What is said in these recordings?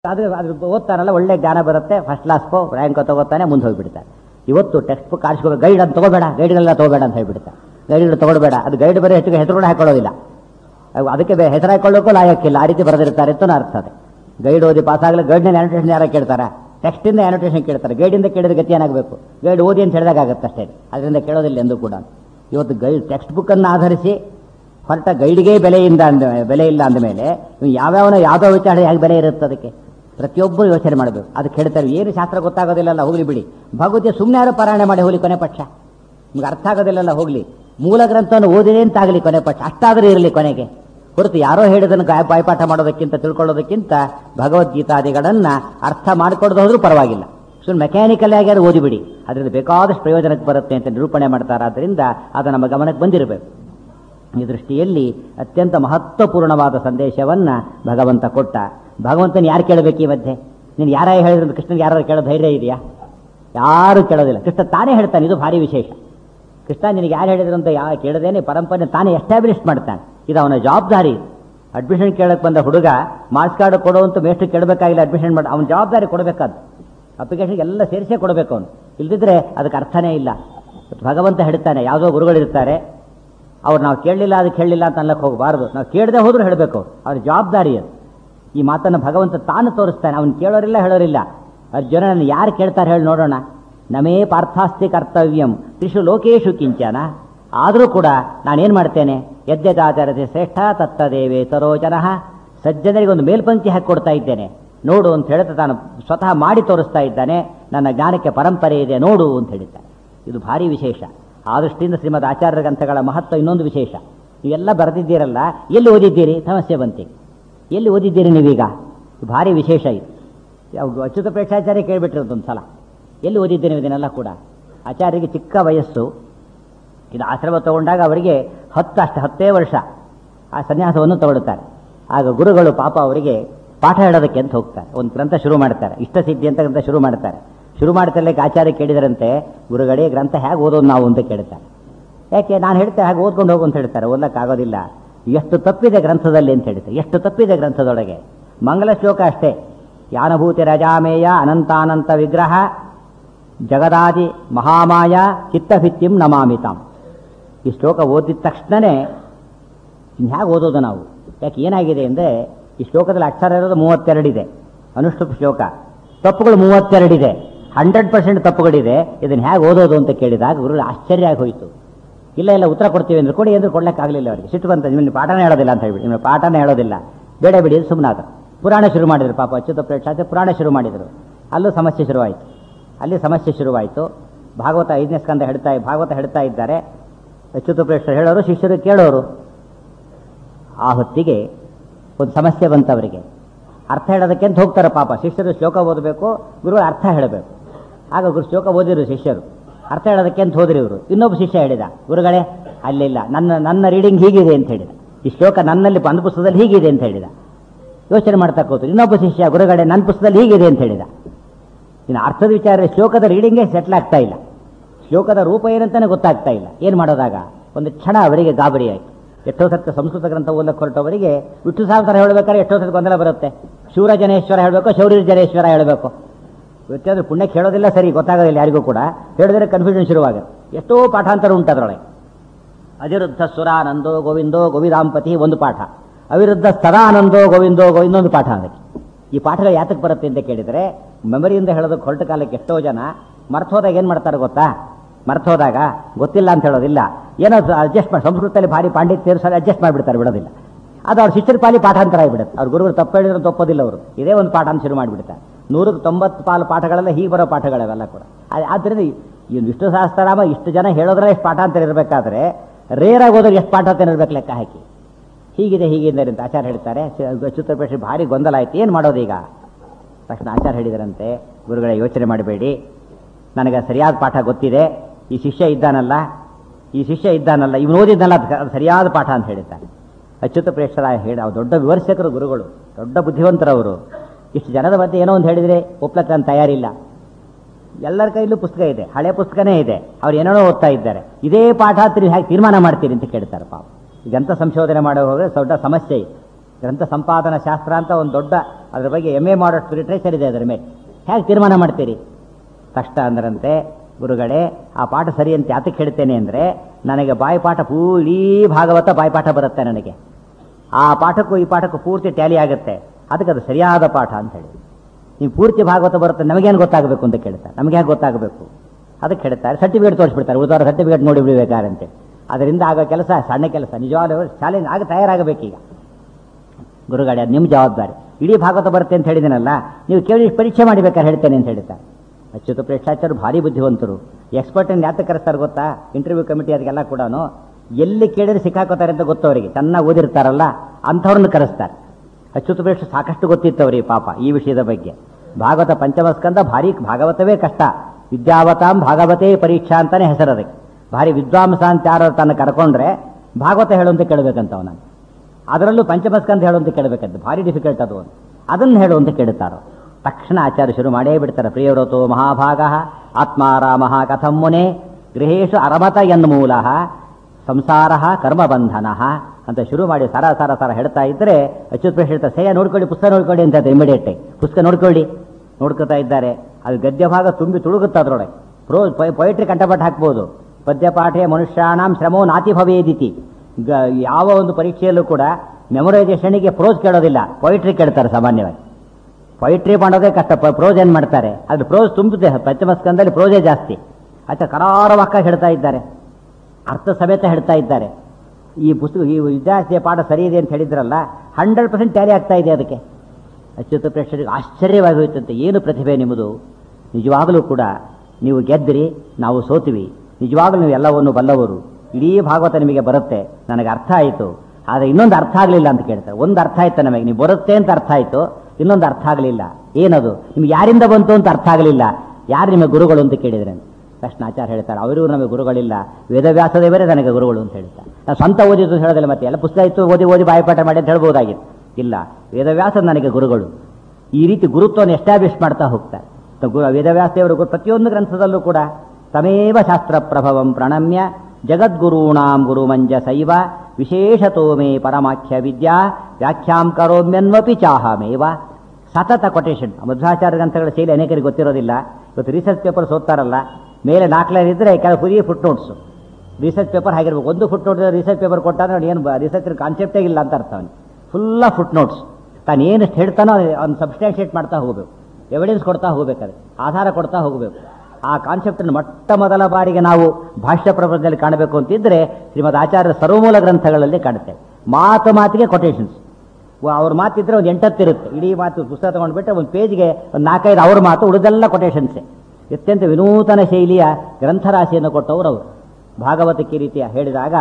ಅದು ಅದು ಓದ್ತಾನಲ್ಲ ಒಳ್ಳೆ ಜ್ಞಾನ ಬರುತ್ತೆ ಫಸ್ಟ್ ಕ್ಲಾಸ್ಕೋ ರ್ಯಾಂಕ್ ತಗೋತಾನೆ ಮುಂದೆ ಹೋಗ್ಬಿಡ್ತಾನೆ ಇವತ್ತು ಟೆಕ್ಸ್ಟ್ ಬುಕ್ ಆರಿಸ್ಕೋಬೇಕು ಗೈಡ್ ಅಂತ ತಗೋಬೇಡ ಗೈಡ್ಗಳೆಲ್ಲ ತಗೋಬೇಡ ಅಂತ ಹೇಳ್ಬಿಡ್ತಾರೆ ಗೈಡ್ಗಳು ತಗೊಳ್ಬೇಡ ಅದು ಗೈಡ್ ಬರೀ ಹೆಚ್ಚಿಗೆ ಹೆಸರು ಕೂಡ ಹಾಕೊಳ್ಳೋದಿಲ್ಲ ಅವು ಅದಕ್ಕೆ ಬೇ- ಹೆಸರು ಹಾಕೊಳ್ಳೋಕ್ಕೂ ಲಾಯಕ್ಕಿಲ್ಲ ಆ ರೀತಿ ಬರೆದಿರ್ತಾರೆ ಅಂತ ಅರ್ಥ ಅದೇ ಗೈಡ್ ಓದಿ ಪಾಸ್ ಆಗಲಿ ಗೈಡ್ನ ಆ್ಯನೋಟೇಷನ್ ಯಾರು ಕೇಳ್ತಾರ ಟೆಕ್ಸ್ಟಿಂದ ಆ್ಯನೋಟೇಷನ್ ಕೇಳ್ತಾರೆ ಗೈಡಿಂದ ಕೇಳಿದ ಗತಿ ಏನಾಗಬೇಕು ಗೈಡ್ ಓದಿ ಅಂತ ಹೇಳಿದಾಗ ಆಗುತ್ತೆ ಅಷ್ಟೇ ಅದರಿಂದ ಕೇಳೋದಿಲ್ಲ ಎಂದು ಕೂಡ ಇವತ್ತು ಗೈಡ್ ಟೆಕ್ಸ್ಟ್ ಬುಕ್ಕನ್ನು ಆಧರಿಸಿ ಹೊರಟ ಗೈಡ್ಗೆ ಬೆಲೆಯಿಂದ ಅಂದ ಬೆಲೆ ಇಲ್ಲ ಅಂದಮೇಲೆ ಇವ್ನು ಯಾವ್ಯಾವನ ಯಾವುದೋ ವಿಚಾರ ಹೇಗೆ ಬೆಲೆ ಇರುತ್ತೆ ಅದಕ್ಕೆ ಪ್ರತಿಯೊಬ್ಬರು ಯೋಚನೆ ಮಾಡಬೇಕು ಅದಕ್ಕೆ ಹೇಳ್ತಾರೆ ಏನು ಶಾಸ್ತ್ರ ಗೊತ್ತಾಗೋದಿಲ್ಲಲ್ಲ ಹೋಗ್ಲಿ ಬಿಡಿ ಭಗವತಿ ಸುಮ್ಮನೆ ಯಾರು ಪಾರಾಯಣ ಮಾಡಿ ಹೋಗ್ಲಿ ಕೊನೆ ಪಕ್ಷ ನಿಮ್ಗೆ ಅರ್ಥ ಆಗೋದಿಲ್ಲಲ್ಲ ಹೋಗ್ಲಿ ಮೂಲ ಗ್ರಂಥವನ್ನು ಓದಿದೆ ಅಂತ ಆಗಲಿ ಕೊನೆ ಪಕ್ಷ ಅಷ್ಟಾದರೂ ಇರಲಿ ಕೊನೆಗೆ ಹೊರತು ಯಾರೋ ಹೇಳಿದನ್ನು ಗಾಯ ಬಾಯ್ಪಾಠ ಮಾಡೋದಕ್ಕಿಂತ ತಿಳ್ಕೊಳ್ಳೋದಕ್ಕಿಂತ ಭಗವದ್ಗೀತಾದಿಗಳನ್ನ ಅರ್ಥ ಮಾಡಿಕೊಡೋದು ಹೋದ್ರೂ ಪರವಾಗಿಲ್ಲ ಸುಮ್ಮನೆ ಮೆಕ್ಯಾನಿಕಲ್ ಆಗಿ ಅದು ಓದಿಬಿಡಿ ಅದರಿಂದ ಬೇಕಾದಷ್ಟು ಪ್ರಯೋಜನಕ್ಕೆ ಬರುತ್ತೆ ಅಂತ ನಿರೂಪಣೆ ಮಾಡ್ತಾರೆ ಆದ್ದರಿಂದ ಅದು ನಮ್ಮ ಗಮನಕ್ಕೆ ಬಂದಿರಬೇಕು ಈ ದೃಷ್ಟಿಯಲ್ಲಿ ಅತ್ಯಂತ ಮಹತ್ವಪೂರ್ಣವಾದ ಸಂದೇಶವನ್ನ ಭಗವಂತ ಕೊಟ್ಟ ಭಗವಂತನ ಯಾರು ಕೇಳಬೇಕು ಈ ಮಧ್ಯೆ ನೀನು ಯಾರ ಹೇಳಿದ್ರು ಕೃಷ್ಣನಿಗೆ ಯಾರು ಕೇಳೋ ಧೈರ್ಯ ಇದೆಯಾ ಯಾರು ಕೇಳೋದಿಲ್ಲ ಕೃಷ್ಣ ತಾನೇ ಹೇಳ್ತಾನೆ ಇದು ಭಾರಿ ವಿಶೇಷ ಕೃಷ್ಣ ನಿನಗೆ ಯಾರು ಹೇಳಿದ್ರು ಅಂತ ಯಾ ಕೇಳದೇನೆ ಪರಂಪರೆ ತಾನೇ ಎಸ್ಟಾಬ್ಲಿಷ್ ಮಾಡ್ತಾನೆ ಇದು ಅವನ ಜವಾಬ್ದಾರಿ ಅಡ್ಮಿಷನ್ ಕೇಳಕ್ಕೆ ಬಂದ ಹುಡುಗ ಮಾರ್ಕ್ಸ್ ಕಾರ್ಡ್ ಕೊಡುವಂತ ಮೇಷ್ಟು ಕೇಳಬೇಕಾಗಿಲ್ಲ ಅಡ್ಮಿಷನ್ ಮಾಡಿ ಅವನ ಜವಾಬ್ದಾರಿ ಕೊಡಬೇಕಾದ್ದು ಅಪ್ಲಿಕೇಶನ್ ಎಲ್ಲ ಸೇರಿಸೇ ಕೊಡಬೇಕು ಅವನು ಇಲ್ದಿದ್ರೆ ಅದಕ್ಕೆ ಅರ್ಥನೇ ಇಲ್ಲ ಭಗವಂತ ಹೇಳ್ತಾನೆ ಯಾವುದೋ ಗುರುಗಳಿರ್ತಾರೆ ಅವ್ರು ನಾವು ಕೇಳಲಿಲ್ಲ ಅದಕ್ಕೆ ಕೇಳಲಿಲ್ಲ ಅಂತ ಅನ್ಲಕ್ಕೆ ಹೋಗಬಾರ್ದು ನಾವು ಕೇಳದೆ ಹೋದ್ರೂ ಹೇಳಬೇಕು ಅವ್ರ ಜವಾಬ್ದಾರಿ ಅದು ಈ ಮಾತನ್ನು ಭಗವಂತ ತಾನು ತೋರಿಸ್ತಾನೆ ಅವನು ಕೇಳೋರಿಲ್ಲ ಹೇಳೋರಿಲ್ಲ ಅರ್ಜುನನ ಯಾರು ಕೇಳ್ತಾರೆ ಹೇಳಿ ನೋಡೋಣ ನಮೇ ಪಾರ್ಥಾಸ್ತಿ ಕರ್ತವ್ಯಂ ತ್ರಿಷು ಲೋಕೇಶು ಕಿಂಚನ ಆದರೂ ಕೂಡ ನಾನೇನು ಮಾಡ್ತೇನೆ ಯದ್ಯದಾಚರತೆ ಶ್ರೇಷ್ಠ ತತ್ತದೇವೇ ತರೋಜನಃ ಸಜ್ಜನರಿಗೆ ಒಂದು ಮೇಲ್ಪಂಕ್ತಿ ಹಾಕಿ ಕೊಡ್ತಾ ಇದ್ದೇನೆ ನೋಡು ಅಂತ ಹೇಳ್ತಾ ತಾನು ಸ್ವತಃ ಮಾಡಿ ತೋರಿಸ್ತಾ ಇದ್ದಾನೆ ನನ್ನ ಜ್ಞಾನಕ್ಕೆ ಪರಂಪರೆ ಇದೆ ನೋಡು ಅಂತ ಹೇಳಿದ್ದಾನೆ ಇದು ಭಾರಿ ವಿಶೇಷ ಆ ದೃಷ್ಟಿಯಿಂದ ಶ್ರೀಮದ್ ಆಚಾರ್ಯ ಗ್ರಂಥಗಳ ಮಹತ್ವ ಇನ್ನೊಂದು ವಿಶೇಷ ನೀವೆಲ್ಲ ಬರೆದಿದ್ದೀರಲ್ಲ ಎಲ್ಲಿ ಓದಿದ್ದೀರಿ ಸಮಸ್ಯೆ ಬಂತಿ ಎಲ್ಲಿ ಓದಿದ್ದೀರಿ ನೀವೀಗ ಇದು ಭಾರಿ ವಿಶೇಷ ಇದು ಯಾವ ಅಚ್ಯುತ ಪ್ರೇಕ್ಷಾಚಾರ್ಯ ಕೇಳಿಬಿಟ್ಟಿರೋದು ಒಂದು ಸಲ ಎಲ್ಲಿ ಓದಿದ್ದೀರಿ ನೀವು ಇದನ್ನೆಲ್ಲ ಕೂಡ ಆಚಾರ್ಯರಿಗೆ ಚಿಕ್ಕ ವಯಸ್ಸು ಇದು ಆಶ್ರಮ ತಗೊಂಡಾಗ ಅವರಿಗೆ ಹತ್ತು ಅಷ್ಟು ಹತ್ತೇ ವರ್ಷ ಆ ಸನ್ಯಾಸವನ್ನು ತಗೊಳ್ತಾರೆ ಆಗ ಗುರುಗಳು ಪಾಪ ಅವರಿಗೆ ಪಾಠ ಹೇಳೋದಕ್ಕೆ ಅಂತ ಹೋಗ್ತಾರೆ ಒಂದು ಗ್ರಂಥ ಶುರು ಮಾಡ್ತಾರೆ ಇಷ್ಟಸಿದ್ಧಿ ಅಂತ ಗ್ರಂಥ ಶುರು ಮಾಡ್ತಾರೆ ಶುರು ಮಾಡ್ತಿರ್ಲಿಕ್ಕೆ ಆಚಾರ್ಯ ಕೇಳಿದರಂತೆ ಗುರುಗಳೇ ಗ್ರಂಥ ಹೇಗೆ ಓದೋದು ನಾವು ಅಂತ ಕೇಳ್ತಾರೆ ಯಾಕೆ ನಾನು ಹೇಳ್ತೇನೆ ಹಾಗೆ ಓದ್ಕೊಂಡು ಹೋಗು ಅಂತ ಹೇಳ್ತಾರೆ ಓದಕ್ಕಾಗೋದಿಲ್ಲ ಎಷ್ಟು ತಪ್ಪಿದೆ ಗ್ರಂಥದಲ್ಲಿ ಅಂತ ಹೇಳ್ತಾರೆ ಎಷ್ಟು ತಪ್ಪಿದೆ ಗ್ರಂಥದೊಳಗೆ ಮಂಗಲ ಶ್ಲೋಕ ಅಷ್ಟೇ ಯಾನಭೂತಿ ರಜಾಮೇಯ ಅನಂತಾನಂತ ವಿಗ್ರಹ ಜಗದಾದಿ ಮಹಾಮಾಯ ಚಿತ್ತಭಿತ್ತಿಂ ನಮಾಮಿತಾಂ ಈ ಶ್ಲೋಕ ಓದಿದ ತಕ್ಷಣನೇ ಹೇಗೆ ಓದೋದು ನಾವು ಯಾಕೆ ಏನಾಗಿದೆ ಅಂದರೆ ಈ ಶ್ಲೋಕದಲ್ಲಿ ಅಕ್ಷರ ಇರೋದು ಮೂವತ್ತೆರಡಿದೆ ಅನುಷ್ಠುಪ್ ಶ್ಲೋಕ ತಪ್ಪುಗಳು ಮೂವತ್ತೆರಡಿದೆ ಹಂಡ್ರೆಡ್ ಪರ್ಸೆಂಟ್ ತಪ್ಪುಗಳಿದೆ ಇದನ್ನು ಹೇಗೆ ಓದೋದು ಅಂತ ಕೇಳಿದಾಗ ಗುರುಗಳು ಆಶ್ಚರ್ಯ ಆಗಿ ಹೋಯಿತು ಇಲ್ಲ ಇಲ್ಲ ಉತ್ತರ ಕೊಡ್ತೀವಿ ಅಂದ್ರೆ ಕೊಡಿ ಅಂದ್ರೆ ಕೊಡ್ಲಿಕ್ಕಾಗಲಿಲ್ಲ ಅವರಿಗೆ ಸಿಟ್ಟು ಬಂತ ನಿಮ್ಮನ್ನು ಪಾಠನೇ ಹೇಳೋದಿಲ್ಲ ಅಂತ ಹೇಳ್ಬಿಡಿ ನಿಮ್ಮನ್ನು ಪಾಠನೇ ಹೇಳೋದಿಲ್ಲ ಬೇಡ ಬಿಡಿ ಸುಮ್ಮನಾದ ಪುರಾಣ ಶುರು ಮಾಡಿದ್ರು ಪಾಪ ಅಚ್ಯುತ ಪ್ರೇಕ್ಷಾಚೆ ಪುರಾಣ ಶುರು ಮಾಡಿದರು ಅಲ್ಲೂ ಸಮಸ್ಯೆ ಶುರುವಾಯಿತು ಅಲ್ಲಿ ಸಮಸ್ಯೆ ಶುರುವಾಯಿತು ಭಾಗವತ ಐದನೇ ಸ್ಕಂದ ಹೇಳ್ತಾ ಭಾಗವತ ಹೇಳ್ತಾ ಇದ್ದಾರೆ ಅಚ್ಯುತ ಪ್ರೇಕ್ಷರು ಹೇಳೋರು ಶಿಷ್ಯರು ಕೇಳೋರು ಆ ಹೊತ್ತಿಗೆ ಒಂದು ಸಮಸ್ಯೆ ಬಂತು ಅವರಿಗೆ ಅರ್ಥ ಹೇಳೋದಕ್ಕೆ ಅಂತ ಹೋಗ್ತಾರೆ ಪಾಪ ಶಿಷ್ಯರು ಶ್ಲೋಕ ಓದಬೇಕು ಗುರುಗಳು ಅರ್ಥ ಹೇಳಬೇಕು ಆಗ ಗುರು ಶ್ಲೋಕ ಓದಿರು ಶಿಷ್ಯರು ಅರ್ಥ ಹೇಳೋದಕ್ಕೆ ಅಂತ ಹೋದ್ರಿ ಇವರು ಇನ್ನೊಬ್ಬ ಶಿಷ್ಯ ಹೇಳಿದ ಗುರುಗಳೇ ಅಲ್ಲಿಲ್ಲ ನನ್ನ ನನ್ನ ರೀಡಿಂಗ್ ಹೀಗಿದೆ ಅಂತ ಹೇಳಿದ ಈ ಶ್ಲೋಕ ನನ್ನಲ್ಲಿ ಒಂದು ಪುಸ್ತಕದಲ್ಲಿ ಹೀಗಿದೆ ಅಂತ ಹೇಳಿದ ಯೋಚನೆ ಮಾಡ್ತಾ ಕೂತು ಇನ್ನೊಬ್ಬ ಶಿಷ್ಯ ಗುರುಗಳೇ ನನ್ನ ಪುಸ್ತಕದಲ್ಲಿ ಹೀಗಿದೆ ಅಂತ ಹೇಳಿದ ಇನ್ನು ಅರ್ಥದ ವಿಚಾರ ಶ್ಲೋಕದ ರೀಡಿಂಗೇ ಸೆಟ್ಲ್ ಆಗ್ತಾ ಇಲ್ಲ ಶ್ಲೋಕದ ರೂಪ ಏನಂತಾನೆ ಗೊತ್ತಾಗ್ತಾ ಇಲ್ಲ ಏನು ಮಾಡೋದಾಗ ಒಂದು ಕ್ಷಣ ಅವರಿಗೆ ಗಾಬರಿ ಆಯಿತು ಎಷ್ಟೋ ಸತ್ಯ ಸಂಸ್ಕೃತ ಗ್ರಂಥ ಓದಕ್ಕೆ ಹೊರಟವರಿಗೆ ವಿಷ್ಣು ಸಹಸ್ರ ಹೇಳಬೇಕಾದ್ರೆ ಎಷ್ಟೋ ಸತಿ ಗೊಂದಲ ಬರುತ್ತೆ ಶೂರಜನೇಶ್ವರ ಹೇಳಬೇಕು ಶೌರ್ಯ ಜನೇಶ್ವರ ಹೇಳಬೇಕು ವ್ಯತ್ಯಾಸ ಪುಣ್ಯಕ್ಕೆ ಹೇಳೋದಿಲ್ಲ ಸರಿ ಗೊತ್ತಾಗೋದಿಲ್ಲ ಯಾರಿಗೂ ಕೂಡ ಹೇಳಿದ್ರೆ ಕನ್ಫ್ಯೂಷನ್ ಶುರುವಾಗುತ್ತೆ ಎಷ್ಟೋ ಪಾಠಾಂತರ ಉಂಟು ಅದರೊಳಗೆ ಅನಿರುದ್ಧ ಸುರಾನಂದೋ ಗೋವಿಂದೋ ಗೋವಿದಾಂಪತಿ ಒಂದು ಪಾಠ ಅವಿರುದ್ಧ ಸದಾನಂದೋ ಗೋವಿಂದೋ ಗೋ ಇನ್ನೊಂದು ಪಾಠ ಅದಕ್ಕೆ ಈ ಪಾಠಗಳು ಯಾತಕ್ಕೆ ಬರುತ್ತೆ ಅಂತ ಕೇಳಿದರೆ ಮೆಮರಿಯಿಂದ ಹೇಳೋದಕ್ಕೆ ಹೊರಟ ಕಾಲಕ್ಕೆ ಎಷ್ಟೋ ಜನ ಮರ್ತೋದಾಗ ಏನು ಮಾಡ್ತಾರೆ ಗೊತ್ತಾ ಮರ್ತೋದಾಗ ಗೊತ್ತಿಲ್ಲ ಅಂತ ಹೇಳೋದಿಲ್ಲ ಏನೋ ಅಡ್ಜಸ್ಟ್ ಮಾಡಿ ಸಂಸ್ಕೃತದಲ್ಲಿ ಭಾರಿ ಪಾಂಡಿತ್ಯ ಸರಿ ಅಡ್ಜಸ್ಟ್ ಮಾಡಿಬಿಡ್ತಾರೆ ಬಿಡೋದಿಲ್ಲ ಅದು ಅವ್ರ ಶಿಷ್ಯರ ಪಾಲಿ ಪಾಠಾಂತರ ಆಗಿಬಿಡುತ್ತೆ ಅವ್ರ ಗುರುಗಳು ತಪ್ಪು ಹೇಳಿದ್ರೆ ತಪ್ಪೋದಿಲ್ಲ ಅವರು ಇದೇ ಒಂದು ಪಾಠ ಅಂತ ಶುರು ಮಾಡಿಬಿಡ್ತಾರೆ ನೂರಕ್ಕೆ ತೊಂಬತ್ತು ಪಾಲು ಪಾಠಗಳೆಲ್ಲ ಹೀಗೆ ಬರೋ ಪಾಠಗಳವೆಲ್ಲ ಕೂಡ ಆ- ಆದ್ದರಿಂದ ಈ ವಿಷ್ಣು ಸಹಸ್ರನಾಮ ಇಷ್ಟು ಜನ ಹೇಳೋದ್ರಲ್ಲಿ ಎಷ್ಟು ಪಾಠಾಂತರ ಇರಬೇಕಾದ್ರೆ ರೇರಾಗಿ ಹೋದ್ರೆ ಎಷ್ಟು ಪಾಠಾಂತರ ಇರಬೇಕು ಲೆಕ್ಕ ಹಾಕಿ ಹೀಗಿದೆ ಹೀಗಿದೆ ಅಂತ ಆಚಾರ್ಯ ಹೇಳ್ತಾರೆ ಅಚ್ಯುತಪೇಶಿ ಭಾರಿ ಗೊಂದಲ ಆಯ್ತು ಏನು ಮಾಡೋದು ಈಗ ತಕ್ಷಣ ಆಚಾರ್ಯ ಹೇಳಿದರಂತೆ ಗುರುಗಳೇ ಯೋಚನೆ ಮಾಡಬೇಡಿ ನನಗೆ ಸರಿಯಾದ ಪಾಠ ಗೊತ್ತಿದೆ ಈ ಶಿಷ್ಯ ಇದ್ದಾನಲ್ಲ ಈ ಶಿಷ್ಯ ಇದ್ದಾನಲ್ಲ ಇವನು ಓದಿದ್ದಲ್ಲ ಅದು ಅದು ಸರಿಯಾದ ಪಾಠ ಅಂತ ಹೇಳಿದ್ದಾನೆ ಅಚ್ಯುತ ಪ್ರೇಕ್ಷರ ಹೇಳಿ ಅವ್ರು ದೊಡ್ಡ ವಿಮರ್ಶಕರು ಗುರುಗಳು ದೊಡ್ಡ ಬುದ್ಧಿವಂತರವರು ಇಷ್ಟು ಜನದ ಮಧ್ಯೆ ಏನೋ ಒಂದು ಹೇಳಿದರೆ ಒಪ್ಲಕ್ಕೆ ನಾನು ತಯಾರಿಲ್ಲ ಎಲ್ಲರ ಕೈಲೂ ಪುಸ್ತಕ ಇದೆ ಹಳೆ ಪುಸ್ತಕನೇ ಇದೆ ಅವ್ರು ಏನೇನೋ ಓದ್ತಾ ಇದ್ದಾರೆ ಇದೇ ಪಾಠ ನೀವು ಹೇಗೆ ತೀರ್ಮಾನ ಮಾಡ್ತೀರಿ ಅಂತ ಕೇಳ್ತಾರೆ ಪಾಪ ಈಗಂತ ಸಂಶೋಧನೆ ಮಾಡೋ ಹೋದ್ರೆ ದೊಡ್ಡ ಸಮಸ್ಯೆ ಇದೆ ಗ್ರಂಥ ಸಂಪಾದನಾ ಶಾಸ್ತ್ರ ಅಂತ ಒಂದು ದೊಡ್ಡ ಅದ್ರ ಬಗ್ಗೆ ಎಮ್ ಎ ಮಾಡೋಷ್ಟು ಲಿಟ್ರೇಚರ್ ಇದೆ ಅದರ ಮೇಲೆ ಹೇಗೆ ತೀರ್ಮಾನ ಮಾಡ್ತೀರಿ ಕಷ್ಟ ಅಂದ್ರಂತೆ ಗುರುಗಳೇ ಆ ಪಾಠ ಸರಿ ಅಂತ ಯಾತಕ್ಕೆ ಹೇಳ್ತೇನೆ ಅಂದರೆ ನನಗೆ ಬಾಯಿಪಾಠ ಪೂ ಇಡೀ ಭಾಗವತ ಬಾಯಿಪಾಠ ಬರುತ್ತೆ ನನಗೆ ಆ ಪಾಠಕ್ಕೂ ಈ ಪಾಠಕ್ಕೂ ಪೂರ್ತಿ ಟ್ಯಾಲಿ ಆಗುತ್ತೆ ಅದಕ್ಕೆ ಅದು ಸರಿಯಾದ ಪಾಠ ಅಂತ ಹೇಳಿ ನೀವು ಪೂರ್ತಿ ಭಾಗವತ ಬರುತ್ತೆ ನಮಗೇನು ಗೊತ್ತಾಗಬೇಕು ಅಂತ ಕೇಳ್ತಾರೆ ನಮಗೆ ಹೇಗೆ ಗೊತ್ತಾಗಬೇಕು ಅದಕ್ಕೆ ಹೇಳ್ತಾರೆ ಸರ್ಟಿಫಿಕೇಟ್ ತೋರಿಸ್ಬಿಡ್ತಾರೆ ಉಳಿದವರ ಸರ್ಟಿಫಿಕೇಟ್ ನೋಡಿ ಬಿಡಬೇಕಾರಂತೆ ಅದರಿಂದ ಆಗೋ ಕೆಲಸ ಸಣ್ಣ ಕೆಲಸ ನಿಜವಾಗ್ಲೂ ಚಾಲೆಂಜ್ ಆಗ ತಯಾರಾಗಬೇಕೀಗ ಗುರುಗಳೇ ಅದು ನಿಮ್ಮ ಜವಾಬ್ದಾರಿ ಇಡೀ ಭಾಗವತ ಬರುತ್ತೆ ಅಂತ ಹೇಳಿದ್ದೀನಲ್ಲ ನೀವು ಕೇಳಿ ಪರೀಕ್ಷೆ ಮಾಡಿಬೇಕಾದ್ರೆ ಹೇಳ್ತೇನೆ ಅಂತ ಹೇಳ್ತಾರೆ ಅಚ್ಯುತ ಪ್ರೇಕ್ಷಾಚಾರ್ಯರು ಭಾರಿ ಬುದ್ಧಿವಂತರು ಎಕ್ಸ್ಪರ್ಟನ್ನು ಯಾತಕ್ಕೆ ಕರೆಸ್ತಾರೆ ಗೊತ್ತಾ ಇಂಟರ್ವ್ಯೂ ಕಮಿಟಿ ಅದಕ್ಕೆಲ್ಲ ಕೂಡ ಎಲ್ಲಿ ಕೇಳಿದ್ರೆ ಸಿಕ್ಕಾಕೋತಾರೆ ಅಂತ ಗೊತ್ತು ಅವರಿಗೆ ಚೆನ್ನಾಗಿ ಓದಿರ್ತಾರಲ್ಲ ಅಂಥವ್ರನ್ನ ಕರೆಸ್ತಾರೆ ಅಚ್ಯುತ ಪ್ರೇಕ್ಷ ಸಾಕಷ್ಟು ಗೊತ್ತಿತ್ತು ಅವರಿಗೆ ಪಾಪ ಈ ವಿಷಯದ ಬಗ್ಗೆ ಭಾಗವತ ಪಂಚಮಸ್ಕಂದ ಭಾರಿ ಭಾಗವತವೇ ಕಷ್ಟ ವಿದ್ಯಾವತಾಂ ಭಾಗವತೇ ಪರೀಕ್ಷಾ ಅಂತಾನೆ ಹೆಸರು ಅದಕ್ಕೆ ಭಾರಿ ವಿದ್ವಾಂಸ ಅಂತ ಯಾರು ತನ್ನ ಕರ್ಕೊಂಡ್ರೆ ಭಾಗವತ ಹೇಳುವಂತೆ ಕೇಳಬೇಕಂತ ಅವನನ್ನು ಅದರಲ್ಲೂ ಪಂಚಮಸ್ಕಂದ ಹೇಳುವಂತ ಕೇಳಬೇಕಂತ ಭಾರಿ ಡಿಫಿಕಲ್ಟ್ ಅದು ಒಂದು ಅದನ್ನು ಹೇಳುವಂತ ಕೇಳುತ್ತಾರೋ ತಕ್ಷಣ ಆಚಾರ್ಯ ಶುರು ಮಾಡೇ ಬಿಡ್ತಾರೆ ಪ್ರಿಯವ್ರತೋ ಮಹಾಭಾಗ ಆತ್ಮಾರಾಮ ಕಥಂ ಮುನೆ ಗೃಹೇಶು ಅರಮತ ಎನ್ಮೂಲ ಸಂಸಾರ ಕರ್ಮಬಂಧನ ಅಂತ ಶುರು ಮಾಡಿ ಸರ ಸರ ಸರ ಹೇಳ್ತಾ ಇದ್ರೆ ಅಚ್ಯುತ್ ಪ್ರೇಷ್ ಹೇಳ್ತಾರೆ ಸಯ್ಯ ನೋಡ್ಕೊಳ್ಳಿ ಪುಸ್ತಕ ನೋಡ್ಕೊಳ್ಳಿ ಅಂತ ಇಮಿಡಿಯೇಟ್ ಪುಸ್ತಕ ನೋಡ್ಕೊಳ್ಳಿ ನೋಡ್ಕೊತಾ ಇದ್ದಾರೆ ಅದು ಗದ್ಯ ಭಾಗ ತುಂಬಿ ತುಳುಗುತ್ತೆ ಅದರೊಳಗೆ ಪ್ರೋ ಪೊಯಿಟ್ರಿ ಕಂಠಪಟ್ಟು ಹಾಕ್ಬೋದು ಪದ್ಯಪಾಠೆ ಮನುಷ್ಯಾಣಾಂ ಶ್ರಮೋ ನಾತಿ ಭವೇದಿತಿ ಗ- ಯಾವ ಒಂದು ಪರೀಕ್ಷೆಯಲ್ಲೂ ಕೂಡ ಮೆಮೊರೈಸೇಷನ್ಗೆ ಪ್ರೋಸ್ ಕೇಳೋದಿಲ್ಲ ಪೊಯಿಟ್ರಿ ಕೇಳ್ತಾರೆ ಸಾಮಾನ್ಯವಾಗಿ ಪೊಯಿಟ್ರಿ ಮಾಡೋದೇ ಕಷ್ಟ ಪ್ರೋಸ್ ಏನು ಮಾಡ್ತಾರೆ ಅದು ಪ್ರೋಸ್ ತುಂಬುತ್ತೆ ಪಂಚಮಸ್ಕಂದಲ್ಲಿ ಪ್ರೋಸೇ ಜಾಸ್ತಿ ಆಚೆ ಕರಾರವಾಕ್ಕಾಗಿ ಹೇಳ್ತಾ ಇದ್ದಾರೆ ಅರ್ಥ ಸಮೇತ ಹೇಳ್ತಾ ಇದ್ದಾರೆ ಈ ಪುಸ್ತಕ ಈ ವಿದ್ಯಾರ್ಥಿಯ ಪಾಠ ಸರಿ ಇದೆ ಅಂತ ಹೇಳಿದ್ರಲ್ಲ ಹಂಡ್ರೆಡ್ ಪರ್ಸೆಂಟ್ ಟ್ಯಾಲಿ ಆಗ್ತಾ ಇದೆ ಅದಕ್ಕೆ ಅಚ್ಯುತ ಪ್ರೇಕ್ಷಕರಿಗೆ ಆಶ್ಚರ್ಯವಾಗಿ ಹೋಯ್ತಂತೆ ಏನು ಪ್ರತಿಭೆ ನಿಮ್ಮದು ನಿಜವಾಗಲೂ ಕೂಡ ನೀವು ಗೆದ್ದಿರಿ ನಾವು ಸೋತಿವಿ ನಿಜವಾಗಲೂ ನೀವು ಎಲ್ಲವನ್ನು ಬಲ್ಲವರು ಇಡೀ ಭಾಗವತ ನಿಮಗೆ ಬರುತ್ತೆ ನನಗೆ ಅರ್ಥ ಆಯಿತು ಆದರೆ ಇನ್ನೊಂದು ಅರ್ಥ ಆಗಲಿಲ್ಲ ಅಂತ ಕೇಳ್ತಾರೆ ಒಂದು ಅರ್ಥ ಆಯ್ತು ನಮಗೆ ನೀವು ಬರುತ್ತೆ ಅಂತ ಅರ್ಥ ಆಯಿತು ಇನ್ನೊಂದು ಅರ್ಥ ಆಗಲಿಲ್ಲ ಏನದು ನಿಮ್ಗೆ ಯಾರಿಂದ ಬಂತು ಅಂತ ಅರ್ಥ ಆಗಲಿಲ್ಲ ಯಾರು ನಿಮಗೆ ಗುರುಗಳು ಅಂತ ಕೇಳಿದ್ರೆ ತಕ್ಷಣ ಆಚಾರ್ಯ ಹೇಳ್ತಾರೆ ಅವರು ನಮಗೆ ಗುರುಗಳಿಲ್ಲ ವೇದವ್ಯಾಸದೇವರೇ ನನಗೆ ಗುರುಗಳು ಅಂತ ಹೇಳ್ತಾರೆ ನಾನು ಸ್ವಂತ ಓದಿದ್ದು ಅಂತ ಹೇಳೋದಿಲ್ಲ ಮತ್ತೆ ಎಲ್ಲ ಪುಸ್ತಕ ಇತ್ತು ಓದಿ ಓದಿ ಬಾಯಿಪಾಠ ಮಾಡಿ ಅಂತ ಹೇಳ್ಬೋದಾಗಿತ್ತು ಇಲ್ಲ ವೇದವ್ಯಾಸ ನನಗೆ ಗುರುಗಳು ಈ ರೀತಿ ಗುರುತ್ವವನ್ನು ಎಸ್ಟಾಬ್ಲಿಷ್ ಮಾಡ್ತಾ ಹೋಗ್ತಾರೆ ತ- ಗು- ವೇದವ್ಯಾಸದೇವರು ಗು- ಪ್ರತಿಯೊಂದು ಗ್ರಂಥದಲ್ಲೂ ಕೂಡ ತಮೇವ ಶಾಸ್ತ್ರ ಪ್ರಭವಂ ಪ್ರಣಮ್ಯ ಜಗದ್ಗುರುಣಾಂ ಗುರುಮಂಜ ಸೈವ ವಿಶೇಷತೋ ಮೇ ಪರಮಾಖ್ಯ ವಿದ್ಯಾ ವ್ಯಾಖ್ಯಾಂ ಕರೋಮ್ಯನ್ವಪಿ ಚಾಹಮೇವ ಸತತ ಕೊಟೇಶನ್ ಮಧ್ವಾಚಾರ್ಯ ಗ್ರಂಥಗಳ ಶೈಲಿ ಅನೇಕರಿಗೆ ಗೊತ್ತಿರೋದಿಲ್ಲ ಇವತ್ತು ರಿಸರ್ಚ್ ಪೇಪರ್ಸ್ ಓದ್ತಾರಲ್ಲ ಮೇಲೆ ನಾಲ್ಕು ಲೈನ್ ಇದ್ದರೆ ಕೆಲವು ಪುದಿಯ ಫುಟ್ ನೋಟ್ಸು ರಿಸರ್ಚ್ ಪೇಪರ್ ಆಗಿರ್ಬೇಕು ಒಂದು ಫುಟ್ ನೋಟ್ ರಿಸರ್ಚ್ ಪೇಪರ್ ಕೊಟ್ಟಾದ್ರೆ ನೋಡಿ ಏನು ರಿಸರ್ಚ್ ಕಾನ್ಸೆಪ್ಟೇ ಇಲ್ಲ ಅಂತ ಅರ್ಥ ಅವನು ಫುಲ್ಲ ಫುಟ್ ನೋಟ್ಸ್ ತಾನು ಏನು ಹೇಳ್ತಾನೋ ಅವ್ನು ಸಬ್ಸ್ಟ್ಯಾನ್ಷಿಯೇಟ್ ಮಾಡ್ತಾ ಹೋಗಬೇಕು ಎವಿಡೆನ್ಸ್ ಕೊಡ್ತಾ ಹೋಗ್ಬೇಕಾದ್ರೆ ಆಧಾರ ಕೊಡ್ತಾ ಹೋಗಬೇಕು ಆ ಕಾನ್ಸೆಪ್ಟನ್ನು ಮೊಟ್ಟ ಮೊದಲ ಬಾರಿಗೆ ನಾವು ಭಾಷ್ಯ ಪ್ರಪಂಚದಲ್ಲಿ ಕಾಣಬೇಕು ಅಂತಿದ್ರೆ ಶ್ರೀಮದ್ ಆಚಾರ್ಯ ಸರ್ವಮೂಲ ಗ್ರಂಥಗಳಲ್ಲಿ ಕಾಣುತ್ತೆ ಮಾತು ಮಾತಿಗೆ ಕೊಟೇಶನ್ಸ್ ಅವ್ರ ಮಾತಿದ್ರೆ ಒಂದು ಎಂಟತ್ತಿರುತ್ತೆ ಇಡೀ ಮಾತು ಪುಸ್ತಕ ತಗೊಂಡ್ಬಿಟ್ರೆ ಒಂದು ಪೇಜ್ಗೆ ಒಂದು ನಾಲ್ಕೈದು ಅವ್ರ ಮಾತು ಉಳಿದೆಲ್ಲ ಕೊಟೇಶನ್ಸೇ ಅತ್ಯಂತ ವಿನೂತನ ಶೈಲಿಯ ಗ್ರಂಥರಾಶಿಯನ್ನು ಕೊಟ್ಟವರು ಅವರು ಭಾಗವತಕ್ಕೆ ಈ ರೀತಿಯ ಹೇಳಿದಾಗ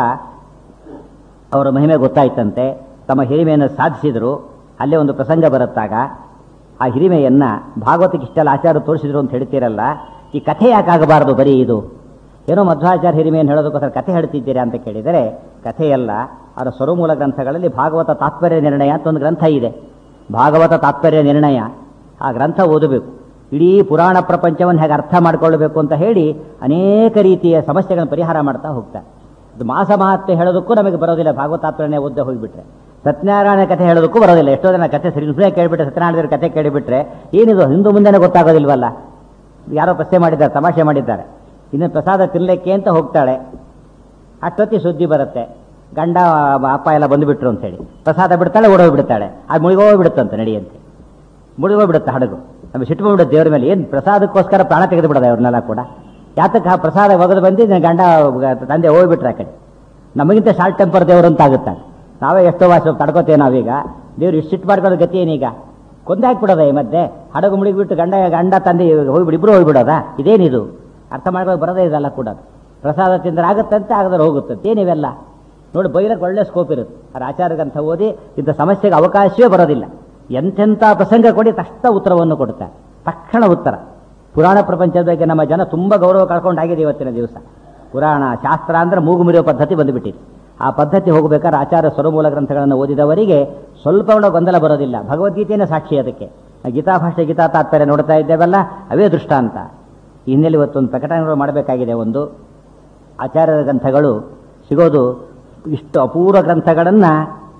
ಅವರ ಮಹಿಮೆ ಗೊತ್ತಾಯ್ತಂತೆ ತಮ್ಮ ಹಿರಿಮೆಯನ್ನು ಸಾಧಿಸಿದರು ಅಲ್ಲೇ ಒಂದು ಪ್ರಸಂಗ ಬರುತ್ತಾಗ ಆ ಹಿರಿಮೆಯನ್ನ ಭಾಗವತಕ್ಕೆ ಇಷ್ಟೆಲ್ಲ ಆಚಾರ ತೋರಿಸಿದ್ರು ಅಂತ ಹೇಳ್ತೀರಲ್ಲ ಈ ಕಥೆ ಯಾಕಾಗಬಾರದು ಬರೀ ಇದು ಏನೋ ಮಧ್ವಾಚಾರ್ಯ ಹಿರಿಮೆಯನ್ನು ಹೇಳೋದಕ್ಕೋಸ್ಕರ ಕಥೆ ಹೇಳ್ತಿದ್ದೀರಾ ಅಂತ ಕೇಳಿದರೆ ಕಥೆಯಲ್ಲ ಅವರ ಸ್ವರಮೂಲ ಗ್ರಂಥಗಳಲ್ಲಿ ಭಾಗವತ ತಾತ್ಪರ್ಯ ನಿರ್ಣಯ ಅಂತ ಒಂದು ಗ್ರಂಥ ಇದೆ ಭಾಗವತ ತಾತ್ಪರ್ಯ ನಿರ್ಣಯ ಆ ಗ್ರಂಥ ಓದಬೇಕು ಇಡೀ ಪುರಾಣ ಪ್ರಪಂಚವನ್ನು ಹೇಗೆ ಅರ್ಥ ಮಾಡ್ಕೊಳ್ಬೇಕು ಅಂತ ಹೇಳಿ ಅನೇಕ ರೀತಿಯ ಸಮಸ್ಯೆಗಳನ್ನು ಪರಿಹಾರ ಮಾಡ್ತಾ ಹೋಗ್ತಾರೆ ಇದು ಮಾಸ ಮಹತ್ವ ಹೇಳೋದಕ್ಕೂ ನಮಗೆ ಬರೋದಿಲ್ಲ ಭಾಗವತ ತಾತ್ಪರ್ಯ ಓದ್ದೆ ಹೋಗಿಬಿಟ್ರೆ ಸತ್ಯನಾರಾಯಣ ಕಥೆ ಹೇಳೋದಕ್ಕೂ ಬರೋದಿಲ್ಲ ಎಷ್ಟೋ ಜನ ಕಥೆ ಸರಿ ಸುಮ್ಮನೆ ಕೇಳಿಬಿಟ್ರೆ ಸತ್ಯನಾರಾಯಣ ಕಥೆ ಕೇಳಿಬಿಟ್ರೆ ಏನಿದು ಹಿಂದೂ ಮುಂದೆನೇ ಗೊತ್ತಾಗೋದಿಲ್ವಲ್ಲ ಯಾರೋ ಪ್ರಶ್ನೆ ಮಾಡಿದ್ದಾರೆ ತಮಾಷೆ ಮಾಡಿದ್ದಾರೆ ಇನ್ನು ಪ್ರಸಾದ ತಿನ್ನಲಿಕ್ಕೆ ಅಂತ ಹೋಗ್ತಾಳೆ ಅಷ್ಟೊತ್ತಿ ಸುದ್ದಿ ಬರುತ್ತೆ ಗಂಡ ಅಪ್ಪ ಎಲ್ಲ ಬಂದುಬಿಟ್ರು ಅಂತೇಳಿ ಪ್ರಸಾದ ಬಿಡ್ತಾಳೆ ಓಡೋಗ್ಬಿಡ್ತಾಳೆ ಅದು ಮುಳುಗೋಗ್ಬಿಡುತ್ತಂತೆ ನಡಿಯಂತೆ ಮುಳುಗೋಗ್ಬಿಡುತ್ತೆ ಹಡಗು ನಮಗೆ ಸಿಟ್ಟು ಬಂದ್ಬಿಡುತ್ತೆ ದೇವ್ರ ಮೇಲೆ ಏನು ಪ್ರಸಾದಕ್ಕೋಸ್ಕರ ಪ್ರಾಣ ತೆಗೆದು ಬಿಡೋದು ಅವ್ರನ್ನೆಲ್ಲ ಕೂಡ ಯಾತಕ್ಕೆ ಆ ಪ್ರಸಾದ ಒಗೆದು ಬಂದು ನನ್ನ ಗಂಡ ತಂದೆ ಹೋಗ್ಬಿಟ್ರೆ ಆ ಕಡೆ ನಮಗಿಂತ ಶಾರ್ಟ್ ಟೆಂಪರ್ ದೇವರು ಅಂತ ಆಗುತ್ತಾನೆ ನಾವೇ ಎಷ್ಟೋ ವಾಸ ತಡ್ಕೋತೇವೆ ನಾವೀಗ ದೇವ್ರು ಇಷ್ಟು ಸಿಟ್ಟು ಮಾಡ್ಕೊಳ್ಳೋ ಗತಿ ಏನೀಗ ಕೊಂದೆ ಹಾಕ್ಬಿಡೋದ ಈ ಮಧ್ಯೆ ಹಡಗು ಮುಳುಗಿಬಿಟ್ಟು ಗಂಡ ಗಂಡ ತಂದೆ ಹೋಗ್ಬಿಡಿ ಇಬ್ರು ಹೋಗ್ಬಿಡೋದಾ ಇದೇನಿದು ಅರ್ಥ ಮಾಡ್ಕೊಂಡು ಬರೋದೇ ಇದಲ್ಲ ಕೂಡ ಪ್ರಸಾದ ತಿಂದ್ರೆ ಆಗುತ್ತಂತೆ ಆಗದ್ರೆ ಹೋಗುತ್ತಂತೆ ಏನಿವೆಲ್ಲ ನೋಡಿ ಬೈಲಕ್ಕೆ ಒಳ್ಳೆ ಸ್ಕೋಪ್ ಇರುತ್ತೆ ಆ ಆಚಾರ್ಯಗಂತ ಓದಿ ಇಂಥ ಸಮಸ್ಯೆಗೆ ಅವಕಾಶವೇ ಬರೋದಿಲ್ಲ ಎಂತೆಂಥ ಪ್ರಸಂಗ ಕೊಡಿ ತಕ್ಷಣ ಉತ್ತರವನ್ನು ಕೊಡುತ್ತಾರೆ ತಕ್ಷಣ ಉತ್ತರ ಪುರಾಣ ಪ್ರಪಂಚದ ಬಗ್ಗೆ ನಮ್ಮ ಜನ ತುಂಬ ಗೌರವ ಕಳ್ಕೊಂಡಾಗಿದೆ ಇವತ್ತಿನ ದಿವಸ ಪುರಾಣ ಶಾಸ್ತ್ರ ಅಂದ್ರೆ ಮೂಗು ಮುರಿಯೋ ಪದ್ಧತಿ ಬಂದುಬಿಟ್ಟಿದೆ ಆ ಪದ್ಧತಿ ಹೋಗಬೇಕಾದ್ರೆ ಆಚಾರ್ಯ ಸ್ವರಮೂಲ ಗ್ರಂಥಗಳನ್ನು ಓದಿದವರಿಗೆ ಸ್ವಲ್ಪ ಕೂಡ ಗೊಂದಲ ಬರೋದಿಲ್ಲ ಭಗವದ್ಗೀತೆಯೇ ಸಾಕ್ಷಿ ಅದಕ್ಕೆ ಗೀತಾ ಭಾಷೆ ಗೀತಾ ತಾತ್ಪರ್ಯ ನೋಡ್ತಾ ಇದ್ದೇವಲ್ಲ ಅವೇ ದೃಷ್ಟಾಂತ ಈ ಹಿನ್ನೆಲೆ ಇವತ್ತೊಂದು ಪ್ರಕಟಣೆಗಳು ಮಾಡಬೇಕಾಗಿದೆ ಒಂದು ಆಚಾರ್ಯರ ಗ್ರಂಥಗಳು ಸಿಗೋದು ಇಷ್ಟು ಅಪೂರ್ವ ಗ್ರಂಥಗಳನ್ನು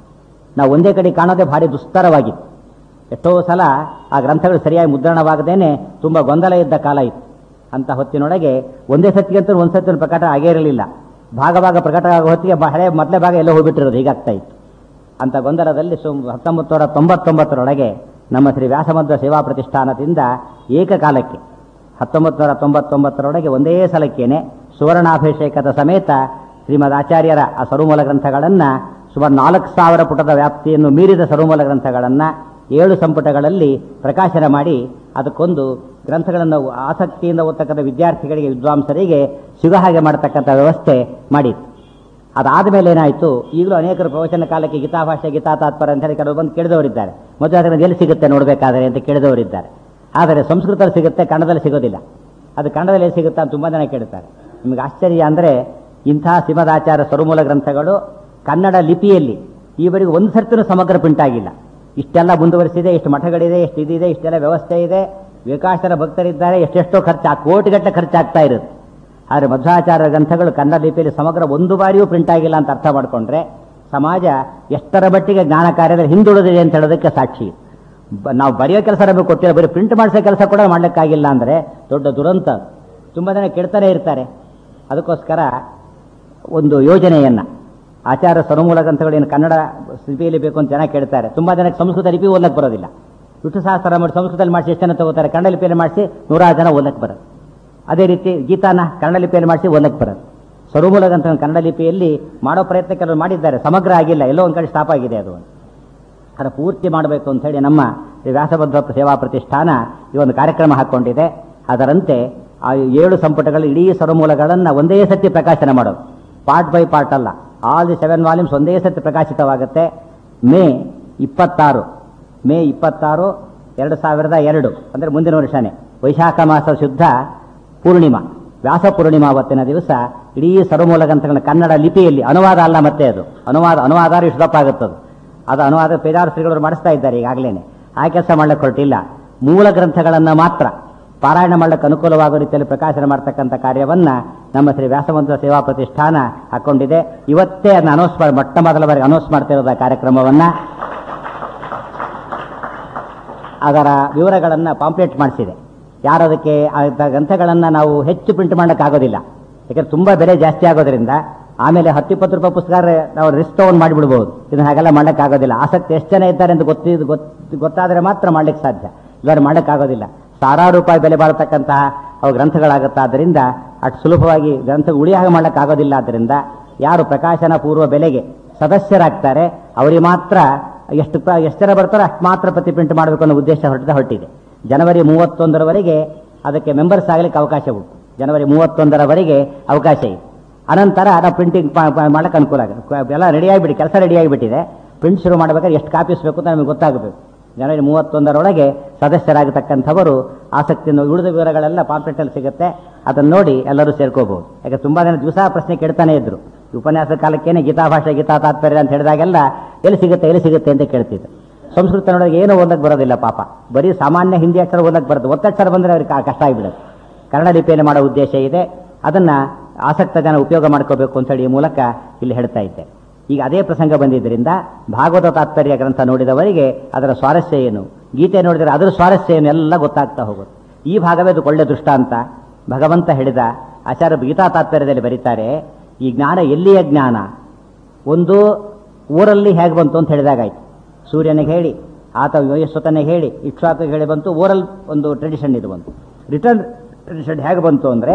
ನಾವು ಒಂದೇ ಕಡೆ ಕಾಣೋದೇ ಭಾರಿ ದುಸ್ತರವಾಗಿತ್ತು ಎಷ್ಟೋ ಸಲ ಆ ಗ್ರಂಥಗಳು ಸರಿಯಾಗಿ ಮುದ್ರಣವಾಗದೇನೆ ತುಂಬ ಗೊಂದಲ ಇದ್ದ ಕಾಲ ಇತ್ತು ಅಂತ ಹೊತ್ತಿನೊಳಗೆ ಒಂದೇ ಸತಿಗಂತೂ ಒಂದು ಸತಿ ಪ್ರಕಟ ಆಗೇ ಇರಲಿಲ್ಲ ಭಾಗ ಭಾಗ ಪ್ರಕಟ ಆಗೋ ಹೊತ್ತಿಗೆ ಬ- ಹಳೆ ಮೊದಲೇ ಭಾಗ ಎಲ್ಲೋ ಹೋಗ್ಬಿಟ್ಟಿರೋದು ಹೀಗಾಗ್ತಾ ಇತ್ತು ಅಂತ ಗೊಂದಲದಲ್ಲಿ ಸುಮ್ ಹತ್ತೊಂಬತ್ತು ನೂರ ತೊಂಬತ್ತೊಂಬತ್ತರೊಳಗೆ ನಮ್ಮ ಶ್ರೀ ವ್ಯಾಸಮಧ್ವ ಸೇವಾ ಪ್ರತಿಷ್ಠಾನದಿಂದ ಏಕಕಾಲಕ್ಕೆ ಹತ್ತೊಂಬತ್ತು ನೂರ ತೊಂಬತ್ತೊಂಬತ್ತರೊಳಗೆ ಒಂದೇ ಸಲಕ್ಕೇನೆ ಸುವರ್ಣಾಭಿಷೇಕದ ಸಮೇತ ಶ್ರೀಮದ್ ಆಚಾರ್ಯರ ಆ ಸರುಮೂಲ ಗ್ರಂಥಗಳನ್ನು ಸುಮಾರು ನಾಲ್ಕು ಸಾವಿರ ಪುಟದ ವ್ಯಾಪ್ತಿಯನ್ನು ಮೀರಿದ ಸರುಮೂಲ ಗ್ರಂಥಗಳನ್ನು ಏಳು ಸಂಪುಟಗಳಲ್ಲಿ ಪ್ರಕಾಶನ ಮಾಡಿ ಅದಕ್ಕೊಂದು ಗ್ರಂಥಗಳನ್ನು ಆಸಕ್ತಿಯಿಂದ ಓದ್ತಕ್ಕಂಥ ವಿದ್ಯಾರ್ಥಿಗಳಿಗೆ ವಿದ್ವಾಂಸರಿಗೆ ಸಿಗೋ ಹಾಗೆ ಮಾಡತಕ್ಕಂಥ ವ್ಯವಸ್ಥೆ ಮಾಡಿತ್ತು ಅದಾದ ಮೇಲೆ ಏನಾಯಿತು ಈಗಲೂ ಅನೇಕರು ಪ್ರವಚನ ಕಾಲಕ್ಕೆ ಗೀತಾ ಭಾಷೆ ಗೀತಾ ತಾತ್ಪರ್ಯ ಅಂತ ಹೇಳಿ ಕೆಲವರು ಬಂದು ಕೇಳಿದವರಿದ್ದಾರೆ ಮೊದಲು ಅದನ್ನು ಎಲ್ಲಿ ಸಿಗುತ್ತೆ ನೋಡಬೇಕಾದ್ರೆ ಅಂತ ಕೇಳಿದವರಿದ್ದಾರೆ ಆದರೆ ಸಂಸ್ಕೃತದಲ್ಲಿ ಸಿಗುತ್ತೆ ಕನ್ನಡದಲ್ಲಿ ಸಿಗೋದಿಲ್ಲ ಅದು ಕನ್ನಡದಲ್ಲಿ ಎಲ್ಲಿ ಸಿಗುತ್ತೆ ಅಂತ ತುಂಬ ಜನ ಕೇಳ್ತಾರೆ ನಿಮಗೆ ಆಶ್ಚರ್ಯ ಅಂದರೆ ಇಂಥ ಶ್ರೀಮದಾಚಾರ್ಯ ಸ್ವರಮೂಲ ಗ್ರಂಥಗಳು ಕನ್ನಡ ಲಿಪಿಯಲ್ಲಿ ಈವರೆಗೂ ಒಂದು ಸರ್ತಿನೂ ಸಮಗ್ರ ಪ್ರಿಂಟ್ ಆಗಿಲ್ಲ ಇಷ್ಟೆಲ್ಲ ಮುಂದುವರಿಸಿದೆ ಇಷ್ಟು ಮಠಗಳಿದೆ ಎಷ್ಟು ಇದಿದೆ ಇಷ್ಟೆಲ್ಲ ವ್ಯವಸ್ಥೆ ಇದೆ ವಿಕಾಸರ ಭಕ್ತರಿದ್ದಾರೆ ಎಷ್ಟೆಷ್ಟೋ ಖರ್ಚು ಆ ಕೋಟಿಗಟ್ಟಲೆ ಖರ್ಚಾಗ್ತಾ ಇರುತ್ತೆ ಆದರೆ ಮಧ್ವಾಚಾರ್ಯ ಗ್ರಂಥಗಳು ಕನ್ನಡ ಲಿಪಿಯಲ್ಲಿ ಸಮಗ್ರ ಒಂದು ಬಾರಿಯೂ ಪ್ರಿಂಟ್ ಆಗಿಲ್ಲ ಅಂತ ಅರ್ಥ ಮಾಡಿಕೊಂಡ್ರೆ ಸಮಾಜ ಎಷ್ಟರ ಮಟ್ಟಿಗೆ ಜ್ಞಾನ ಕಾರ್ಯದಲ್ಲಿ ಹಿಂದುಳಿದಿದೆ ಅಂತ ಹೇಳೋದಕ್ಕೆ ಸಾಕ್ಷಿ ಬ- ನಾವು ಬರೆಯೋ ಕೆಲಸ ನಮಗೆ ಕೊಟ್ಟಿಲ್ಲ ಬರೀ ಪ್ರಿಂಟ್ ಮಾಡಿಸೋ ಕೆಲಸ ಕೂಡ ಮಾಡಲಿಕ್ಕಾಗಿಲ್ಲ ಅಂದರೆ ದೊಡ್ಡ ದುರಂತ ತುಂಬ ಜನ ಕೆಡ್ತಾನೆ ಇರ್ತಾರೆ ಅದಕ್ಕೋಸ್ಕರ ಒಂದು ಯೋಜನೆಯನ್ನು ಆಚಾರ ಸರುಮೂಲ ಗ್ರಂಥಗಳು ಏನು ಕನ್ನಡ ಲಿಪಿಯಲ್ಲಿ ಬೇಕು ಅಂತ ಜನ ಕೇಳ್ತಾರೆ ತುಂಬ ಜನಕ್ಕೆ ಸಂಸ್ಕೃತ ಲಿಪಿ ಓದಕ್ಕೆ ಬರೋದಿಲ್ಲ ವಿಷ್ಣು ಸಹಸ್ರ ಮಾಡಿ ಸಂಸ್ಕೃತದಲ್ಲಿ ಮಾಡಿಸಿ ಎಷ್ಟು ಜನ ತಗೋತಾರೆ ಕನ್ನಡ ಲಿಪಿಯಲ್ಲಿ ಮಾಡಿಸಿ ನೂರಾರು ಜನ ಓದಕ್ಕೆ ಬರೋದು ಅದೇ ರೀತಿ ಗೀತಾನ ಕನ್ನಡ ಲಿಪಿಯಲ್ಲಿ ಮಾಡಿಸಿ ಓದಕ್ಕೆ ಬರೋದು ಸರುಮೂಲ ಗ್ರಂಥ ಕನ್ನಡ ಲಿಪಿಯಲ್ಲಿ ಮಾಡೋ ಪ್ರಯತ್ನ ಕೆಲವರು ಮಾಡಿದ್ದಾರೆ ಸಮಗ್ರ ಆಗಿಲ್ಲ ಎಲ್ಲೋ ಒಂದು ಕಡೆ ಸ್ಟಾಪ್ ಆಗಿದೆ ಅದು ಅದರ ಪೂರ್ತಿ ಮಾಡಬೇಕು ಅಂತ ಹೇಳಿ ನಮ್ಮ ಶ್ರೀ ವ್ಯಾಸಭದ್ರ ಸೇವಾ ಪ್ರತಿಷ್ಠಾನ ಈ ಒಂದು ಕಾರ್ಯಕ್ರಮ ಹಾಕ್ಕೊಂಡಿದೆ ಅದರಂತೆ ಆ ಏಳು ಸಂಪುಟಗಳ ಇಡೀ ಸರುಮೂಲಗಳನ್ನು ಒಂದೇ ಸತಿ ಪ್ರಕಾಶನ ಮಾಡೋದು ಪಾರ್ಟ್ ಬೈ ಪಾರ್ಟ್ ಅಲ್ಲ ಆಲ್ ದಿ ಸೆವೆನ್ ವಾಲ್ಯೂಮ್ಸ್ ಒಂದೇ ಸತಿ ಪ್ರಕಾಶಿತವಾಗುತ್ತೆ ಮೇ ಇಪ್ಪತ್ತಾರು ಮೇ ಇಪ್ಪತ್ತಾರು ಎರಡು ಸಾವಿರದ ಎರಡು ಅಂದರೆ ಮುಂದಿನ ವರ್ಷನೇ ವೈಶಾಖ ಮಾಸ ಶುದ್ಧ ಪೂರ್ಣಿಮಾ ವ್ಯಾಸ ಪೂರ್ಣಿಮಾ ಅವತ್ತಿನ ದಿವಸ ಇಡೀ ಸರುಮೂಲ ಗ್ರಂಥಗಳ ಕನ್ನಡ ಲಿಪಿಯಲ್ಲಿ ಅನುವಾದ ಅಲ್ಲ ಮತ್ತೆ ಅದು ಅನುವಾದ ಅನುವಾದ ಇಷ್ಟು ದಪ್ಪ ಆಗುತ್ತದು ಅದು ಅನುವಾದ ಪೇದಾರ ಶ್ರೀಗಳು ಮಾಡಿಸ್ತಾ ಇದ್ದಾರೆ ಈಗಾಗಲೇ ಆ ಕೆಲಸ ಮಾಡ್ಲಿಕ್ಕೆ ಹೊರಟಿಲ್ಲ ಮೂಲ ಗ್ರಂಥಗಳನ್ನು ಮಾತ್ರ ಪಾರಾಯಣ ಮಾಡಲಿಕ್ಕೆ ಅನುಕೂಲವಾಗೋ ರೀತಿಯಲ್ಲಿ ಪ್ರಕಾಶನ ಮಾಡ್ತಕ್ಕಂಥ ಕಾರ್ಯವನ್ನ ನಮ್ಮ ಶ್ರೀ ವ್ಯಾಸಮಂತ್ರ ಸೇವಾ ಪ್ರತಿಷ್ಠಾನ ಹಾಕೊಂಡಿದೆ ಇವತ್ತೇ ಅದನ್ನ ಅನೌನ್ಸ್ ಮಾಡಿ ಮೊಟ್ಟ ಮೊದಲ ಬಾರಿಗೆ ಅನೌನ್ಸ್ ಮಾಡ್ತಿರೋದು ಆ ಕಾರ್ಯಕ್ರಮವನ್ನ ಅದರ ವಿವರಗಳನ್ನು ಪಾಂಪ್ಲೆಟ್ ಮಾಡಿಸಿದೆ ಯಾರು ಅದಕ್ಕೆ ಆ ಗ್ರಂಥಗಳನ್ನು ನಾವು ಹೆಚ್ಚು ಪ್ರಿಂಟ್ ಮಾಡೋಕ್ಕಾಗೋದಿಲ್ಲ ಯಾಕಂದ್ರೆ ತುಂಬ ಬೆಲೆ ಜಾಸ್ತಿ ಆಗೋದ್ರಿಂದ ಆಮೇಲೆ ಹತ್ತಿಪ್ಪತ್ತು ರೂಪಾಯಿ ಪುಸ್ತಕ ನಾವು ರಿಸ್ಕ್ ತೊಗೊಂಡು ಮಾಡಿಬಿಡ್ಬೋದು ಇದನ್ನ ಹಾಗೆಲ್ಲ ಮಾಡೋಕ್ಕಾಗೋದಿಲ್ಲ ಆಸಕ್ತಿ ಎಷ್ಟು ಜನ ಇದ್ದಾರೆ ಅಂತ ಗೊತ್ತಿದ್ದು ಗೊತ್ತು ಗೊತ್ತಾದರೆ ಮಾತ್ರ ಮಾಡ್ಲಿಕ್ಕೆ ಸಾಧ್ಯ ಇಲ್ಲಾದ್ರೆ ಮಾಡೋಕ್ಕಾಗೋದಿಲ್ಲ ಸಾವಿರಾರು ರೂಪಾಯಿ ಬೆಲೆ ಬಾಳತಕ್ಕಂತಹ ಅವು ಗ್ರಂಥಗಳಾಗುತ್ತಾದ್ದರಿಂದ ಅಷ್ಟು ಸುಲಭವಾಗಿ ಗ್ರಂಥ ಉಳಿ ಹಾಗೆ ಮಾಡೋಕ್ಕಾಗೋದಿಲ್ಲ ಆದ್ದರಿಂದ ಯಾರು ಪ್ರಕಾಶನ ಪೂರ್ವ ಬೆಲೆಗೆ ಸದಸ್ಯರಾಗ್ತಾರೆ ಅವರಿಗೆ ಮಾತ್ರ ಎಷ್ಟು ಪ್ರ- ಎಷ್ಟು ಜನ ಬರ್ತಾರೋ ಅಷ್ಟು ಮಾತ್ರ ಪ್ರತಿ ಪ್ರಿಂಟ್ ಮಾಡಬೇಕು ಅನ್ನೋ ಉದ್ದೇಶ ಹೊರಟಿದೆ ಹೊರಟಿದೆ ಜನವರಿ ಮೂವತ್ತೊಂದರವರೆಗೆ ಅದಕ್ಕೆ ಮೆಂಬರ್ಸ್ ಆಗಲಿಕ್ಕೆ ಅವಕಾಶ ಉಂಟು ಜನವರಿ ಮೂವತ್ತೊಂದರವರೆಗೆ ಅವಕಾಶ ಇದೆ ಅನಂತರ ನಾವು ಪ್ರಿಂಟಿಂಗ್ ಮಾಡಕ್ಕೆ ಅನುಕೂಲ ಆಗುತ್ತೆ ಎಲ್ಲ ರೆಡಿ ಆಗಿಬಿಟ್ಟು ಕೆಲಸ ರೆಡಿ ಆಗಿಬಿಟ್ಟಿದೆ ಪ್ರಿಂಟ್ ಶುರು ಮಾಡಬೇಕಾದ್ರೆ ಎಷ್ಟು ಕಾಪೀಸ್ ಬೇಕು ಅಂತ ನಮಗೆ ಗೊತ್ತಾಗಬೇಕು ಜನವರಿ ಮೂವತ್ತೊಂದರೊಳಗೆ ಸದಸ್ಯರಾಗತಕ್ಕಂಥವರು ಆಸಕ್ತಿಯನ್ನು ಉಳಿದ ವಿವರಗಳೆಲ್ಲ ಪಾಂಪ್ಲೆಟಲ್ಲಿ ಸಿಗುತ್ತೆ ಅದನ್ನು ನೋಡಿ ಎಲ್ಲರೂ ಸೇರ್ಕೋಬಹುದು ಯಾಕೆ ತುಂಬಾ ಜನ ದಿವಸ ಪ್ರಶ್ನೆ ಕೇಳ್ತಾನೆ ಇದ್ರು ಈ ಉಪನ್ಯಾಸ ಕಾಲಕ್ಕೇನೆ ಗೀತಾ ಭಾಷೆ ಗೀತಾ ತಾತ್ಪರ್ಯ ಅಂತ ಹೇಳಿದಾಗೆಲ್ಲ ಎಲ್ಲಿ ಸಿಗುತ್ತೆ ಎಲ್ಲಿ ಸಿಗುತ್ತೆ ಅಂತ ಕೇಳ್ತಿದ್ರು ಸಂಸ್ಕೃತ ನೋಡಿದಾಗ ಏನು ಓದಕ್ಕೆ ಬರೋದಿಲ್ಲ ಪಾಪ ಬರೀ ಸಾಮಾನ್ಯ ಹಿಂದಿ ಅಕ್ಷರ ಓದಕ್ಕೆ ಬರುತ್ತೆ ಒತ್ತಕ್ಷರ ಬಂದರೆ ಅವ್ರಿಗೆ ಕಾ- ಕಷ್ಟ ಆಗಿಬಿಡುತ್ತೆ ಕನ್ನಡ ಲಿಪಿಯನ್ನು ಮಾಡೋ ಉದ್ದೇಶ ಇದೆ ಅದನ್ನ ಆಸಕ್ತ ಜನ ಉಪಯೋಗ ಮಾಡ್ಕೋಬೇಕು ಅಂತ ಹೇಳಿ ಈ ಮೂಲಕ ಇಲ್ಲಿ ಹೇಳ್ತಾ ಇದ್ದೆ ಈಗ ಅದೇ ಪ್ರಸಂಗ ಬಂದಿದ್ದರಿಂದ ಭಾಗವತ ತಾತ್ಪರ್ಯ ಗ್ರಂಥ ನೋಡಿದವರಿಗೆ ಅದರ ಸ್ವಾರಸ್ಯ ಏನು ಗೀತೆ ನೋಡಿದರೆ ಅದರ ಸ್ವಾರಸ್ಯ ಏನು ಎಲ್ಲ ಗೊತ್ತಾಗ್ತಾ ಹೋಗುತ್ತೆ ಈ ಭಾಗವೇ ಅದು ಒಳ್ಳೆ ದೃಷ್ಟಾಂತ ಭಗವಂತ ಹೇಳಿದ ಆಚಾರ್ಯ ಗೀತಾ ತಾತ್ಪರ್ಯದಲ್ಲಿ ಬರೀತಾರೆ ಈ ಜ್ಞಾನ ಎಲ್ಲಿಯ ಜ್ಞಾನ ಒಂದು ಊರಲ್ಲಿ ಹೇಗೆ ಬಂತು ಅಂತ ಹೇಳಿದಾಗಾಯ್ತು ಸೂರ್ಯನಿಗೆ ಹೇಳಿ ಆತ ಯಶಸ್ವತನಿಗೆ ಹೇಳಿ ಇಕ್ಷ್ವಾಕಿಗೆ ಹೇಳಿ ಬಂತು ಓರಲ್ ಒಂದು ಟ್ರೆಡಿಷನ್ ಇದು ಬಂತು ರಿಟರ್ನ್ ಟ್ರೆಡಿಷನ್ ಹೇಗೆ ಬಂತು ಅಂದರೆ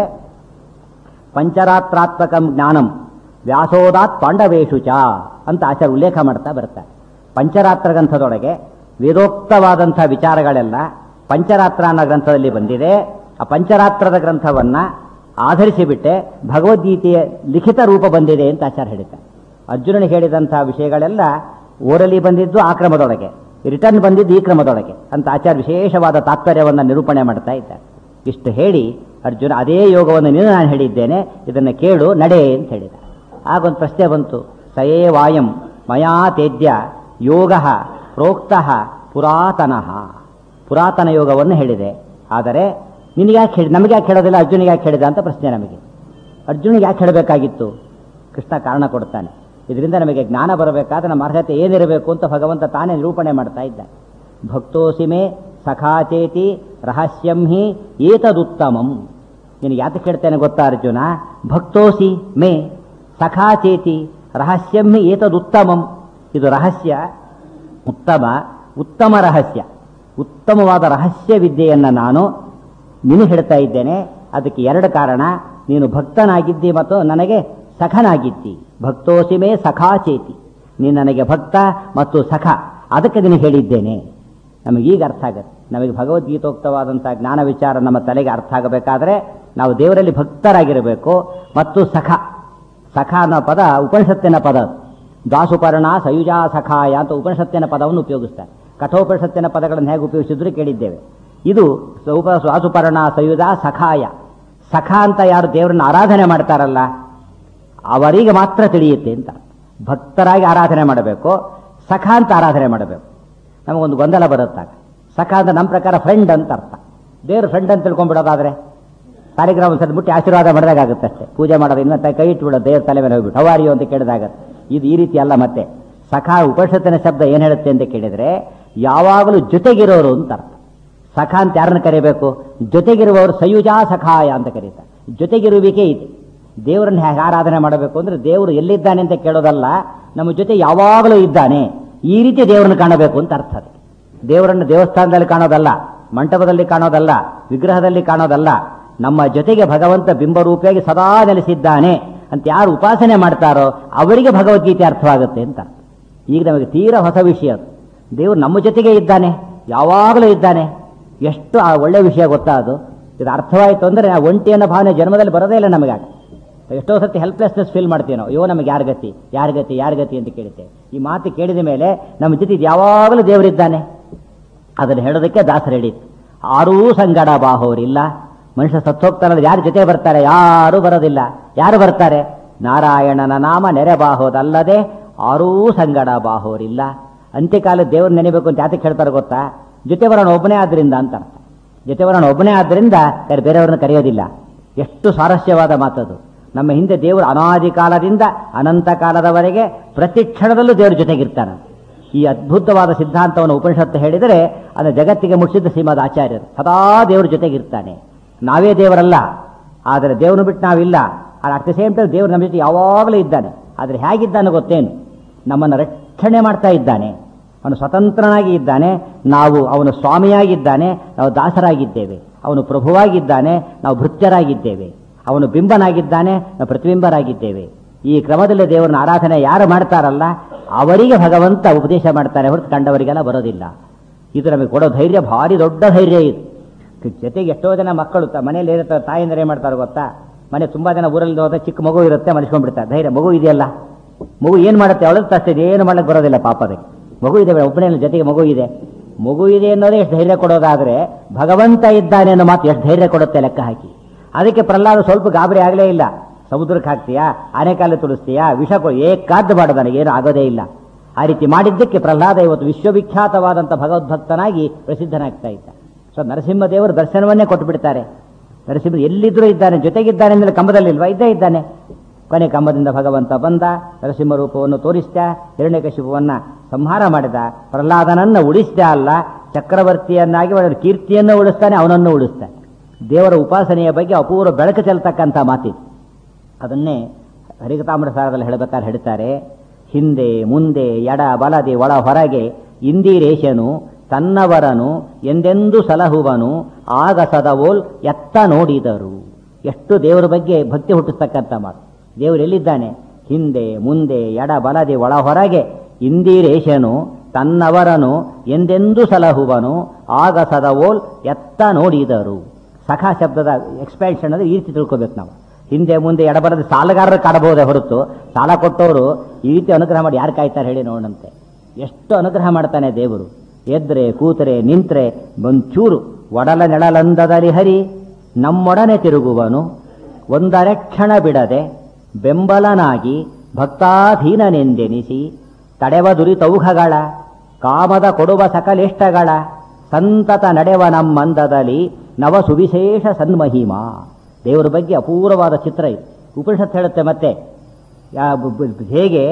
ಪಂಚರಾತ್ರಾತ್ಮಕಂ ಜ್ಞಾನಂ ವ್ಯಾಸೋದಾತ್ ಪಾಂಡವೇಶು ಚ ಅಂತ ಆಚಾರ್ಯ ಉಲ್ಲೇಖ ಮಾಡ್ತಾ ಬರ್ತಾರೆ ಪಂಚರಾತ್ರ ಗ್ರಂಥದೊಳಗೆ ವೇದೋಕ್ತವಾದಂಥ ವಿಚಾರಗಳೆಲ್ಲ ಪಂಚರಾತ್ರ ಅನ್ನೋ ಗ್ರಂಥದಲ್ಲಿ ಬಂದಿದೆ ಆ ಪಂಚರಾತ್ರದ ಗ್ರಂಥವನ್ನ ಆಧರಿಸಿಬಿಟ್ಟೆ ಭಗವದ್ಗೀತೆಯ ಲಿಖಿತ ರೂಪ ಬಂದಿದೆ ಅಂತ ಆಚಾರ್ಯ ಹೇಳಿದ್ದಾರೆ ಅರ್ಜುನನಿಗೆ ಹೇಳಿದಂಥ ವಿಷಯಗಳೆಲ್ಲ ಓರಲಿ ಬಂದಿದ್ದು ಆ ಕ್ರಮದೊಳಗೆ ರಿಟರ್ನ್ ಬಂದಿದ್ದು ಈ ಕ್ರಮದೊಳಗೆ ಅಂತ ಆಚಾರ್ಯ ವಿಶೇಷವಾದ ತಾತ್ಪರ್ಯವನ್ನು ನಿರೂಪಣೆ ಮಾಡ್ತಾ ಇದ್ದಾರೆ ಇಷ್ಟು ಹೇಳಿ ಅರ್ಜುನ ಅದೇ ಯೋಗವನ್ನು ನೀನು ನಾನು ಹೇಳಿದ್ದೇನೆ ಇದನ್ನು ಕೇಳು ನಡೆ ಅಂತ ಹೇಳಿದ ಆಗೊಂದು ಪ್ರಶ್ನೆ ಬಂತು ಸಯೇ ವಾಯಂ ಮಯಾ ತೇಜ್ಯ ಯೋಗ ಪ್ರೋಕ್ತ ಪುರಾತನಃ ಪುರಾತನ ಯೋಗವನ್ನು ಹೇಳಿದೆ ಆದರೆ ನಿನಗೆ ಯಾಕೆ ಹೇಳಿ ನಮಗೆ ಯಾಕೆ ಹೇಳೋದಿಲ್ಲ ಅರ್ಜುನಿಗೆ ಯಾಕೆ ಹೇಳಿದ ಅಂತ ಪ್ರಶ್ನೆ ನಮಗೆ ಅರ್ಜುನಿಗೆ ಯಾಕೆ ಹೇಳಬೇಕಾಗಿತ್ತು ಕೃಷ್ಣ ಕಾರಣ ಕೊಡ್ತಾನೆ ಇದರಿಂದ ನಮಗೆ ಜ್ಞಾನ ಬರಬೇಕಾದ್ರೆ ನಮ್ಮ ಅರ್ಹತೆ ಏನಿರಬೇಕು ಅಂತ ಭಗವಂತ ತಾನೇ ನಿರೂಪಣೆ ಮಾಡ್ತಾ ಇದ್ದ ಭಕ್ತೋಸಿ ಮೇ ಸಖಾಚೇತಿ ರಹಸ್ಯಂ ಹಿ ಏತದುತ್ತಮಂ ನಿನಗೆ ಯಾತಕ್ಕೆ ಹೇಳ್ತೇನೆ ಗೊತ್ತಾ ಅರ್ಜುನ ಭಕ್ತೋಸಿ ಮೇ ಸಖಾಚೇತಿ ರಹಸ್ಯಂ ಹಿ ಏತದುತ್ತಮಂ ಇದು ರಹಸ್ಯ ಉತ್ತಮ ಉತ್ತಮ ರಹಸ್ಯ ಉತ್ತಮವಾದ ರಹಸ್ಯ ವಿದ್ಯೆಯನ್ನು ನಾನು ನಿನಗೆ ಹೇಳ್ತಾ ಇದ್ದೇನೆ ಅದಕ್ಕೆ ಎರಡು ಕಾರಣ ನೀನು ಭಕ್ತನಾಗಿದ್ದಿ ಮತ್ತು ನನಗೆ ಸಖನಾಗಿದ್ದಿ ಭಕ್ತೋಸಿಮೇ ಸಖಾಚೇತಿ ನೀನು ನನಗೆ ಭಕ್ತ ಮತ್ತು ಸಖ ಅದಕ್ಕೆ ನಿನಗೆ ಹೇಳಿದ್ದೇನೆ ನಮಗೀಗ ಅರ್ಥ ಆಗುತ್ತೆ ನಮಗೆ ಭಗವದ್ಗೀತೋಕ್ತವಾದಂಥ ಜ್ಞಾನ ವಿಚಾರ ನಮ್ಮ ತಲೆಗೆ ಅರ್ಥ ಆಗಬೇಕಾದ್ರೆ ನಾವು ದೇವರಲ್ಲಿ ಭಕ್ತರಾಗಿರಬೇಕು ಮತ್ತು ಸಖ ಸಖ ಅನ್ನೋ ಪದ ಉಪನಿಷತ್ತಿನ ಪದ ಅದು. ದಾಸುಪರ್ಣ ಸಯುಜಾ ಸಖಾಯ ಅಂತ ಉಪನಿಷತ್ತಿನ ಪದವನ್ನು ಉಪಯೋಗಿಸ್ತಾರೆ ಕಠೋಪನಿಷತ್ತಿನ ಪದಗಳನ್ನು ಹೇಗೆ ಉಪಯೋಗಿಸಿದ್ರು ಕೇಳಿದ್ದೇವೆ ಇದು ಉಪ ದಾಸುಪರ್ಣ ಸಯುಜ ಸಖಾಯ ಸಖ ಅಂತ ಯಾರು ದೇವರನ್ನ ಆರಾಧನೆ ಮಾಡ್ತಾರಲ್ಲ ಅವರಿಗೆ ಮಾತ್ರ ತಿಳಿಯುತ್ತೆ ಅಂತ ಭಕ್ತರಾಗಿ ಆರಾಧನೆ ಮಾಡಬೇಕು ಸಖ ಅಂತ ಆರಾಧನೆ ಮಾಡಬೇಕು ನಮಗೊಂದು ಗೊಂದಲ ಬರುತ್ತಾಗ ಸಖ ಅಂತ ನಮ್ಮ ಪ್ರಕಾರ ಫ್ರೆಂಡ್ ಅಂತ ಅರ್ಥ ದೇವ್ರ ಫ್ರೆಂಡ್ ಅಂತ ತಿಳ್ಕೊಂಡ್ಬಿಡೋದಾದ್ರೆ ಕಾರ್ಯಕ್ರಮ ಸದ್ ಮುಟ್ಟಿ ಆಶೀರ್ವಾದ ಮಾಡಿದಾಗುತ್ತೆ ಅಷ್ಟೇ ಪೂಜೆ ಮಾಡೋದು ಇನ್ನ ತ- ಕೈ ಇಟ್ಬಿಡೋದು ದೇವ್ರ ತಲೆ ಮೇಲೆ ಹೋಗ್ಬಿಟ್ಟು ಹವಾರಿಯೋ ಅಂತ ಕೇಳಿದಾಗತ್ತೆ ಇದು ಈ ರೀತಿ ಅಲ್ಲ ಮತ್ತೆ ಸಖ ಉಪನಿಷತ್ತಿನ ಶಬ್ದ ಏನು ಹೇಳುತ್ತೆ ಅಂತ ಕೇಳಿದ್ರೆ ಯಾವಾಗಲೂ ಜೊತೆಗಿರೋರು ಅಂತ ಅರ್ಥ ಸಖ ಅಂತ ಯಾರನ್ನ ಕರಿಬೇಕು ಜೊತೆಗಿರುವವರು ಸಯುಜಾ ಸಖಾಯ ಅಂತ ಕರೀತಾರೆ ಜೊತೆಗಿರುವಿಕೆ ಇದೆ ದೇವರನ್ನ ಹೇಗೆ ಆರಾಧನೆ ಮಾಡಬೇಕು ಅಂದ್ರೆ ದೇವರು ಎಲ್ಲಿದ್ದಾನೆ ಅಂತ ಕೇಳೋದಲ್ಲ ನಮ್ಮ ಜೊತೆ ಯಾವಾಗಲೂ ಇದ್ದಾನೆ ಈ ರೀತಿ ದೇವರನ್ನು ಕಾಣಬೇಕು ಅಂತ ಅರ್ಥ ಅದಕ್ಕೆ ದೇವರನ್ನು ದೇವಸ್ಥಾನದಲ್ಲಿ ಕಾಣೋದಲ್ಲ ಮಂಟಪದಲ್ಲಿ ಕಾಣೋದಲ್ಲ ವಿಗ್ರಹದಲ್ಲಿ ಕಾಣೋದಲ್ಲ ನಮ್ಮ ಜೊತೆಗೆ ಭಗವಂತ ಬಿಂಬರೂಪಿಯಾಗಿ ಸದಾ ನೆಲೆಸಿದ್ದಾನೆ ಅಂತ ಯಾರು ಉಪಾಸನೆ ಮಾಡ್ತಾರೋ ಅವರಿಗೆ ಭಗವದ್ಗೀತೆ ಅರ್ಥವಾಗುತ್ತೆ ಅಂತ ಈಗ ನಮಗೆ ತೀರಾ ಹೊಸ ವಿಷಯ ಅದು ದೇವರು ನಮ್ಮ ಜೊತೆಗೆ ಇದ್ದಾನೆ ಯಾವಾಗಲೂ ಇದ್ದಾನೆ ಎಷ್ಟು ಆ ಒಳ್ಳೆ ವಿಷಯ ಗೊತ್ತಾ ಅದು ಇದು ಅರ್ಥವಾಯಿತು ಅಂದರೆ ಆ ಒಂಟಿ ಅನ್ನೋ ಭಾವನೆ ಜನ್ಮದಲ್ಲಿ ಬರೋದೇ ಇಲ್ಲ ನಮಗಾಗ ಎಷ್ಟೋ ಸತಿ ಹೆಲ್ಪ್ಲೆಸ್ನೆಸ್ ಫೀಲ್ ಮಾಡ್ತೀವಿ ನಾವು ಅಯ್ಯೋ ನಮಗೆ ಯಾರ ಗತಿ ಯಾರ ಗತಿ ಯಾರ ಗತಿ ಅಂತ ಕೇಳುತ್ತೆ ಈ ಮಾತು ಕೇಳಿದ ಮೇಲೆ ನಮ್ಮ ಜೊತೆ ಇದು ಯಾವಾಗಲೂ ದೇವರಿದ್ದಾನೆ ಅದನ್ನು ಹೇಳೋದಕ್ಕೆ ದಾಸರು ಹೇಳಿತ್ತು ಆರೂ ಸಂಗಡ ಬಾಹೋರಿಲ್ಲ ಮನುಷ್ಯ ಸತ್ತೋಗ್ತಾನಲ್ಲ ಯಾರ ಜೊತೆ ಬರ್ತಾರೆ ಯಾರೂ ಬರೋದಿಲ್ಲ ಯಾರು ಬರ್ತಾರೆ ನಾರಾಯಣನ ನಾಮ ನೆರೆ ಬಾಹೋದಲ್ಲದೆ ಆರೂ ಸಂಗಡ ಬಾಹೋರಿಲ್ಲ ಅಂತ್ಯಕಾಲ ದೇವ್ರು ನೆನೆಬೇಕು ಅಂತ ಯಾತಕ್ಕೆ ಹೇಳ್ತಾರೆ ಗೊತ್ತಾ ಜೊತೆ ಬರೋಣ ಒಬ್ಬನೇ ಆದ್ರಿಂದ ಅಂತ ಅರ್ಥ ಜೊತೆ ಬರೋಣ ಒಬ್ಬನೇ ಆದ್ರಿಂದ ಯಾರು ಬೇರೆಯವ್ರನ್ನ ಕರೆಯೋದಿಲ್ಲ ಎಷ್ಟು ಸ್ವಾರಸ್ಯವಾದ ಮಾತದು ನಮ್ಮ ಹಿಂದೆ ದೇವರು ಅನಾದಿ ಕಾಲದಿಂದ ಅನಂತ ಕಾಲದವರೆಗೆ ಪ್ರತಿ ಕ್ಷಣದಲ್ಲೂ ದೇವರ ಜೊತೆಗಿರ್ತಾನೆ ಈ ಅದ್ಭುತವಾದ ಸಿದ್ಧಾಂತವನ್ನು ಉಪನಿಷತ್ತು ಹೇಳಿದರೆ ಅದು ಜಗತ್ತಿಗೆ ಮುಟ್ಟಿಸಿದ ಶ್ರೀಮದ್ ಆಚಾರ್ಯರು ಸದಾ ದೇವರ ಜೊತೆಗಿರ್ತಾನೆ ನಾವೇ ದೇವರಲ್ಲ ಆದರೆ ದೇವರನ್ನು ಬಿಟ್ಟು ನಾವಿಲ್ಲ ಅಟ್ ದ ಸೇಮ್ ಟೈಮ್ ದೇವರು ನಮ್ಮ ಜೊತೆ ಯಾವಾಗಲೂ ಇದ್ದಾನೆ ಆದರೆ ಹೇಗಿದ್ದಾನೆ ಗೊತ್ತೇನು ನಮ್ಮನ್ನು ರಕ್ಷಣೆ ಮಾಡ್ತಾ ಇದ್ದಾನೆ ಅವನು ಸ್ವತಂತ್ರನಾಗಿ ಇದ್ದಾನೆ ನಾವು ಅವನು ಸ್ವಾಮಿಯಾಗಿದ್ದಾನೆ ನಾವು ದಾಸರಾಗಿದ್ದೇವೆ ಅವನು ಪ್ರಭುವಾಗಿದ್ದಾನೆ ನಾವು ಭೃತ್ಯರಾಗಿದ್ದೇವೆ ಅವನು ಬಿಂಬನಾಗಿದ್ದಾನೆ ನಾವು ಪ್ರತಿಬಿಂಬರಾಗಿದ್ದೇವೆ ಈ ಕ್ರಮದಲ್ಲಿ ದೇವರನ್ನ ಆರಾಧನೆ ಯಾರು ಮಾಡ್ತಾರಲ್ಲ ಅವರಿಗೆ ಭಗವಂತ ಉಪದೇಶ ಮಾಡ್ತಾನೆ ಹೊರತು ಕಂಡವರಿಗೆಲ್ಲ ಬರೋದಿಲ್ಲ ಇದು ನಮಗೆ ಕೊಡೋ ಧೈರ್ಯ ಭಾರಿ ದೊಡ್ಡ ಧೈರ್ಯ ಇದು ಜೊತೆಗೆ ಎಷ್ಟೋ ಜನ ಮಕ್ಕಳು ತ- ಮನೇಲಿ ಇರುತ್ತೆ ತಾಯಿಂದರೆ ಏನು ಮಾಡ್ತಾರೆ ಗೊತ್ತಾ ಮನೆ ತುಂಬಾ ಜನ ಊರಲ್ಲಿ ಹೋದ ಚಿಕ್ಕ ಮಗು ಇರುತ್ತೆ ಮನುಷ್ಕೊಂಡ್ಬಿಡ್ತಾರೆ ಧೈರ್ಯ ಮಗು ಇದೆಯಲ್ಲ ಮಗು ಏನು ಮಾಡುತ್ತೆ ಅವಳು ಅಷ್ಟೇ ಏನು ಮಾಡಕ್ಕೆ ಬರೋದಿಲ್ಲ ಪಾಪ ಅದಕ್ಕೆ ಮಗು ಇದೆ ಒಬ್ಬನೇ ಜೊತೆಗೆ ಮಗು ಇದೆ ಮಗು ಇದೆ ಅನ್ನೋದೇ ಎಷ್ಟು ಧೈರ್ಯ ಕೊಡೋದಾದ್ರೆ ಭಗವಂತ ಇದ್ದಾನೆ ಅನ್ನೋ ಮಾತು ಎಷ್ಟು ಧೈರ್ಯ ಕೊಡುತ್ತೆ ಲೆಕ್ಕ ಹಾಕಿ ಅದಕ್ಕೆ ಪ್ರಹ್ಲಾದ ಸ್ವಲ್ಪ ಗಾಬರಿ ಆಗಲೇ ಇಲ್ಲ ಸಮುದ್ರಕ್ಕೆ ಹಾಕ್ತೀಯಾ ಆನೆಕಾಲು ತುಳಿಸ್ತೀಯಾ ವಿಷ ಕೊ ಏಕಾದ್ದು ಮಾಡು ನನಗೇನು ಆಗೋದೇ ಇಲ್ಲ ಆ ರೀತಿ ಮಾಡಿದ್ದಕ್ಕೆ ಪ್ರಹ್ಲಾದ ಇವತ್ತು ವಿಶ್ವವಿಖ್ಯಾತವಾದಂಥ ಭಗವದ್ಭಕ್ತನಾಗಿ ಪ್ರಸಿದ್ಧನಾಗ್ತಾ ಇದ್ದ ಸೊ ನರಸಿಂಹದೇವರು ದರ್ಶನವನ್ನೇ ಕೊಟ್ಟು ಬಿಡ್ತಾರೆ ನರಸಿಂಹ ಎಲ್ಲಿದ್ರೂ ಇದ್ದಾನೆ ಜೊತೆಗಿದ್ದಾನೆ ಅಂದರೆ ಕಂಬದಲ್ಲಿಲ್ವಾ ಇದ್ದೇ ಇದ್ದಾನೆ ಕೊನೆ ಕಂಬದಿಂದ ಭಗವಂತ ಬಂದ ನರಸಿಂಹ ರೂಪವನ್ನು ತೋರಿಸ್ದ ಹಿರಣ್ಯಕಶಿಪುವನ್ನ ಸಂಹಾರ ಮಾಡಿದ ಪ್ರಹ್ಲಾದನನ್ನ ಉಳಿಸ್ದ ಅಲ್ಲ ಚಕ್ರವರ್ತಿಯನ್ನಾಗಿ ಅವನ ಕೀರ್ತಿಯನ್ನು ಉಳಿಸ್ತಾನೆ ಅವನನ್ನು ಉಳಿಸ್ತಾನೆ ದೇವರ ಉಪಾಸನೆಯ ಬಗ್ಗೆ ಅಪೂರ್ವ ಬೆಳಕು ಚೆಲ್ತಕ್ಕಂಥ ಮಾತಿದೆ ಅದನ್ನೇ ಹರಿಕತಾಮ್ರ ಸಾರದಲ್ಲಿ ಹೇಳಬೇಕಾದ್ರೆ ಹೇಳ್ತಾರೆ ಹಿಂದೆ ಮುಂದೆ ಎಡ ಬಲದೆ ಒಳ ಹೊರಗೆ ಇಂದಿರೇಶನು ತನ್ನವರನು ಎಂದೆಂದು ಸಲಹುವನು ಆಗ ಸದವೋಲ್ ಎತ್ತ ನೋಡಿದರು ಎಷ್ಟು ದೇವರ ಬಗ್ಗೆ ಭಕ್ತಿ ಹುಟ್ಟಿಸ್ತಕ್ಕಂಥ ಮಾತು ದೇವರು ಎಲ್ಲಿದ್ದಾನೆ ಹಿಂದೆ ಮುಂದೆ ಎಡ ಬಲದೆ ಒಳ ಹೊರಗೆ ಇಂದಿರೇಶನು ತನ್ನವರನು ಎಂದೆಂದು ಸಲಹುವನು ಆಗ ಸದವೋಲ್ ಎತ್ತ ನೋಡಿದರು ಸಖಾ ಶಬ್ದದ ಎಕ್ಸ್ಪ್ಯಾನ್ಷನ್ ಅಂದ್ರೆ ಈ ರೀತಿ ತಿಳ್ಕೊಬೇಕು ನಾವು ಹಿಂದೆ ಮುಂದೆ ಎಡಬಲದ ಸಾಲಗಾರರು ಕಾಡಬಹುದೇ ಹೊರತು ಸಾಲ ಕೊಟ್ಟವರು ಈ ರೀತಿ ಅನುಗ್ರಹ ಮಾಡಿ ಯಾರು ಕಾಯ್ತಾರೆ ಹೇಳಿ ನೋಡಂತೆ ಎಷ್ಟು ಅನುಗ್ರಹ ಮಾಡ್ತಾನೆ ದೇವರು ಎದ್ರೆ ಕೂತರೆ ನಿಂತ್ರೆ ಒಂಚೂರು ಒಡಲ ನೆಳಲಂದದಲ್ಲಿ ಹರಿ ನಮ್ಮೊಡನೆ ತಿರುಗುವನು ಒಂದರೆ ಕ್ಷಣ ಬಿಡದೆ ಬೆಂಬಲನಾಗಿ ಭಕ್ತಾಧೀನನೆಂದೆನಿಸಿ ತಡೆವ ದುರಿತೌಘಗಳ ಕಾಮದ ಕೊಡುವ ಸಕಲೇಷ್ಟಗಳ ಸಂತತ ನಡೆವ ನಮ್ಮಂದದಲ್ಲಿ ನವ ಸುವಿಶೇಷ ಸನ್ಮಹಿಮಾ ದೇವರ ಬಗ್ಗೆ ಅಪೂರ್ವವಾದ ಚಿತ್ರ ಇದು ಉಪನಿಷತ್ ಹೇಳುತ್ತೆ ಮತ್ತೆ ಯಾ- ಬ- ಬ- ಹೇಗೆ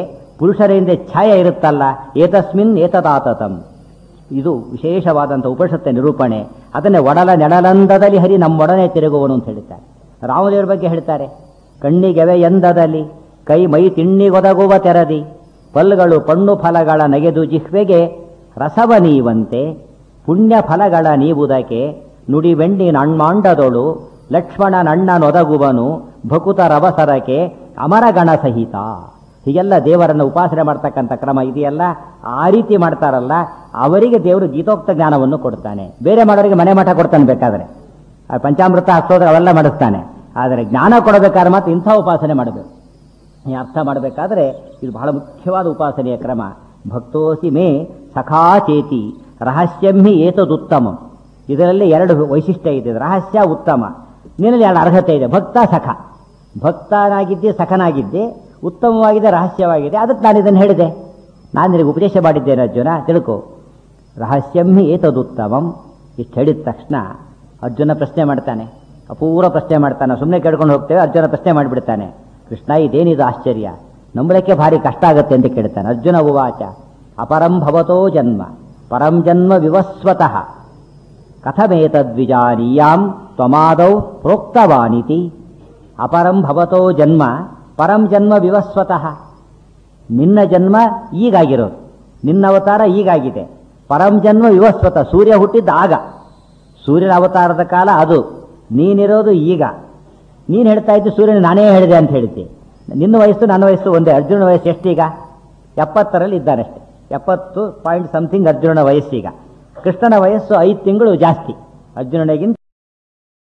ಪುರುಷರ ಹಿಂದೆ ಛಾಯೆ ಇರುತ್ತಲ್ಲ ಏತಸ್ಮಿನ್ ಏತದಾತತಂ ಇದು ವಿಶೇಷವಾದಂಥ ಉಪನಿಷತ್ತ ನಿರೂಪಣೆ ಅದನ್ನೇ ಒಡಲ ನೆಡಲಂದದಲ್ಲಿ ಹರಿ ನಮ್ಮೊಡನೆ ತಿರುಗುವನು ಅಂತ ಹೇಳ್ತಾರೆ ರಾಮದೇವರ ಬಗ್ಗೆ ಹೇಳ್ತಾರೆ ಕಣ್ಣಿಗೆವೆ ಎಂದದಲ್ಲಿ ಕೈ ಮೈ ತಿಣ್ಣಿಗೊದಗುವ ತೆರದಿ ಪಲ್ಗಳು ಪಣ್ಣು ಫಲಗಳ ನಗೆದು ಜಿಹ್ವೆಗೆ ರಸವ ನೀವಂತೆ ಪುಣ್ಯ ಫಲಗಳ ನೀವುದಕ್ಕೆ ನುಡಿ ಬೆಣ್ಣಿ ನಣ್ಮಾಂಡದೊಳು ಲಕ್ಷ್ಮಣ ನೊದಗುವನು ಭಕುತ ರವಸರಕ್ಕೆ ಅಮರಗಣ ಸಹಿತ ಹೀಗೆಲ್ಲ ದೇವರನ್ನು ಉಪಾಸನೆ ಮಾಡ್ತಕ್ಕಂಥ ಕ್ರಮ ಇದೆಯಲ್ಲ ಆ ರೀತಿ ಮಾಡ್ತಾರಲ್ಲ ಅವರಿಗೆ ದೇವರು ಗೀತೋಕ್ತ ಜ್ಞಾನವನ್ನು ಕೊಡ್ತಾನೆ ಬೇರೆ ಮಾಡೋರಿಗೆ ಮನೆ ಮಠ ಕೊಡ್ತಾನೆ ಬೇಕಾದರೆ ಆ ಪಂಚಾಮೃತ ಹಸ್ತೋದ್ರೆ ಅವೆಲ್ಲ ಮಾಡಿಸ್ತಾನೆ ಆದರೆ ಜ್ಞಾನ ಕೊಡಬೇಕಾದ್ರೆ ಮಾತ್ರ ಇಂಥ ಉಪಾಸನೆ ಮಾಡಬೇಕು ಈ ಅರ್ಥ ಮಾಡಬೇಕಾದ್ರೆ ಇದು ಬಹಳ ಮುಖ್ಯವಾದ ಉಪಾಸನೆಯ ಕ್ರಮ ಭಕ್ತೋಸಿ ಮೇ ಸಖಾ ಚೇತಿ ರಹಸ್ಯಂ ಹಿ ಏತದುತ್ತಮಂ ಇದರಲ್ಲಿ ಎರಡು ವೈಶಿಷ್ಟ್ಯ ಇದೆ ರಹಸ್ಯ ಉತ್ತಮ ನಿನ್ನಲ್ಲಿ ಎರಡು ಅರ್ಹತೆ ಇದೆ ಭಕ್ತ ಸಖ ಭಕ್ತನಾಗಿದ್ದೆ ಸಖನಾಗಿದ್ದೆ ಉತ್ತಮವಾಗಿದೆ ರಹಸ್ಯವಾಗಿದೆ ಅದಕ್ಕೆ ನಾನು ಇದನ್ನು ಹೇಳಿದೆ ನಾನು ನಿನಗೆ ಉಪದೇಶ ಮಾಡಿದ್ದೇನೆ ಅರ್ಜುನ ತಿಳ್ಕೊ ರಹಸ್ಯಂ ಹಿ ಏತದುತ್ತಮಂ ಇಷ್ಟು ಹೇಳಿದ ತಕ್ಷಣ ಅರ್ಜುನ ಪ್ರಶ್ನೆ ಮಾಡ್ತಾನೆ ಅಪೂರ್ವ ಪ್ರಶ್ನೆ ಮಾಡ್ತಾನೆ ಸುಮ್ಮನೆ ಕೇಳ್ಕೊಂಡು ಹೋಗ್ತೇವೆ ಅರ್ಜುನ ಪ್ರಶ್ನೆ ಮಾಡಿಬಿಡ್ತಾನೆ ಕೃಷ್ಣ ಇದೇನಿದು ಆಶ್ಚರ್ಯ ನಂಬಳಕ್ಕೆ ಭಾರಿ ಕಷ್ಟ ಆಗುತ್ತೆ ಅಂತ ಕೇಳ್ತಾನೆ ಅರ್ಜುನ ಉವಾಚ ಅಪರಂ ಭವತೋ ಜನ್ಮ ಪರಂ ಜನ್ಮ ವಿವಸ್ವತಃ ಕಥಮೇತದ್ವಿಜಾನೀಯಾಂ ತ್ವಮಾದೌ ಪ್ರೋಕ್ತವಾನಿತಿ ಅಪರಂ ಭವತೋ ಜನ್ಮ ಪರಂ ಜನ್ಮ ವಿವಸ್ವತಃ ನಿನ್ನ ಜನ್ಮ ಈಗಾಗಿರೋದು ನಿನ್ನ ಅವತಾರ ಈಗಾಗಿದೆ ಪರಂ ಜನ್ಮ ವಿವಸ್ವತ ಸೂರ್ಯ ಹುಟ್ಟಿದ್ದ ಆಗ ಸೂರ್ಯನ ಅವತಾರದ ಕಾಲ ಅದು ನೀನಿರೋದು ಈಗ ನೀನು ಹೇಳ್ತಾ ಇದ್ದು ಸೂರ್ಯನ ನಾನೇ ಹೇಳಿದೆ ಅಂತ ಹೇಳ್ತಿ ನಿನ್ನ ವಯಸ್ಸು ನನ್ನ ವಯಸ್ಸು ಒಂದೇ ಅರ್ಜುನ ವಯಸ್ಸು ಎಷ್ಟೀಗ ಎಪ್ಪತ್ತರಲ್ಲಿ ಇದ್ದಾನಷ್ಟೆ ಎಪ್ಪತ್ತು ಪಾಯಿಂಟ್ ಸಮಥಿಂಗ್ ಅರ್ಜುನನ ವಯಸ್ಸೀಗ ಕೃಷ್ಣನ ವಯಸ್ಸು ಐದು ತಿಂಗಳು ಜಾಸ್ತಿ ಅರ್ಜುನನಿಗಿಂತ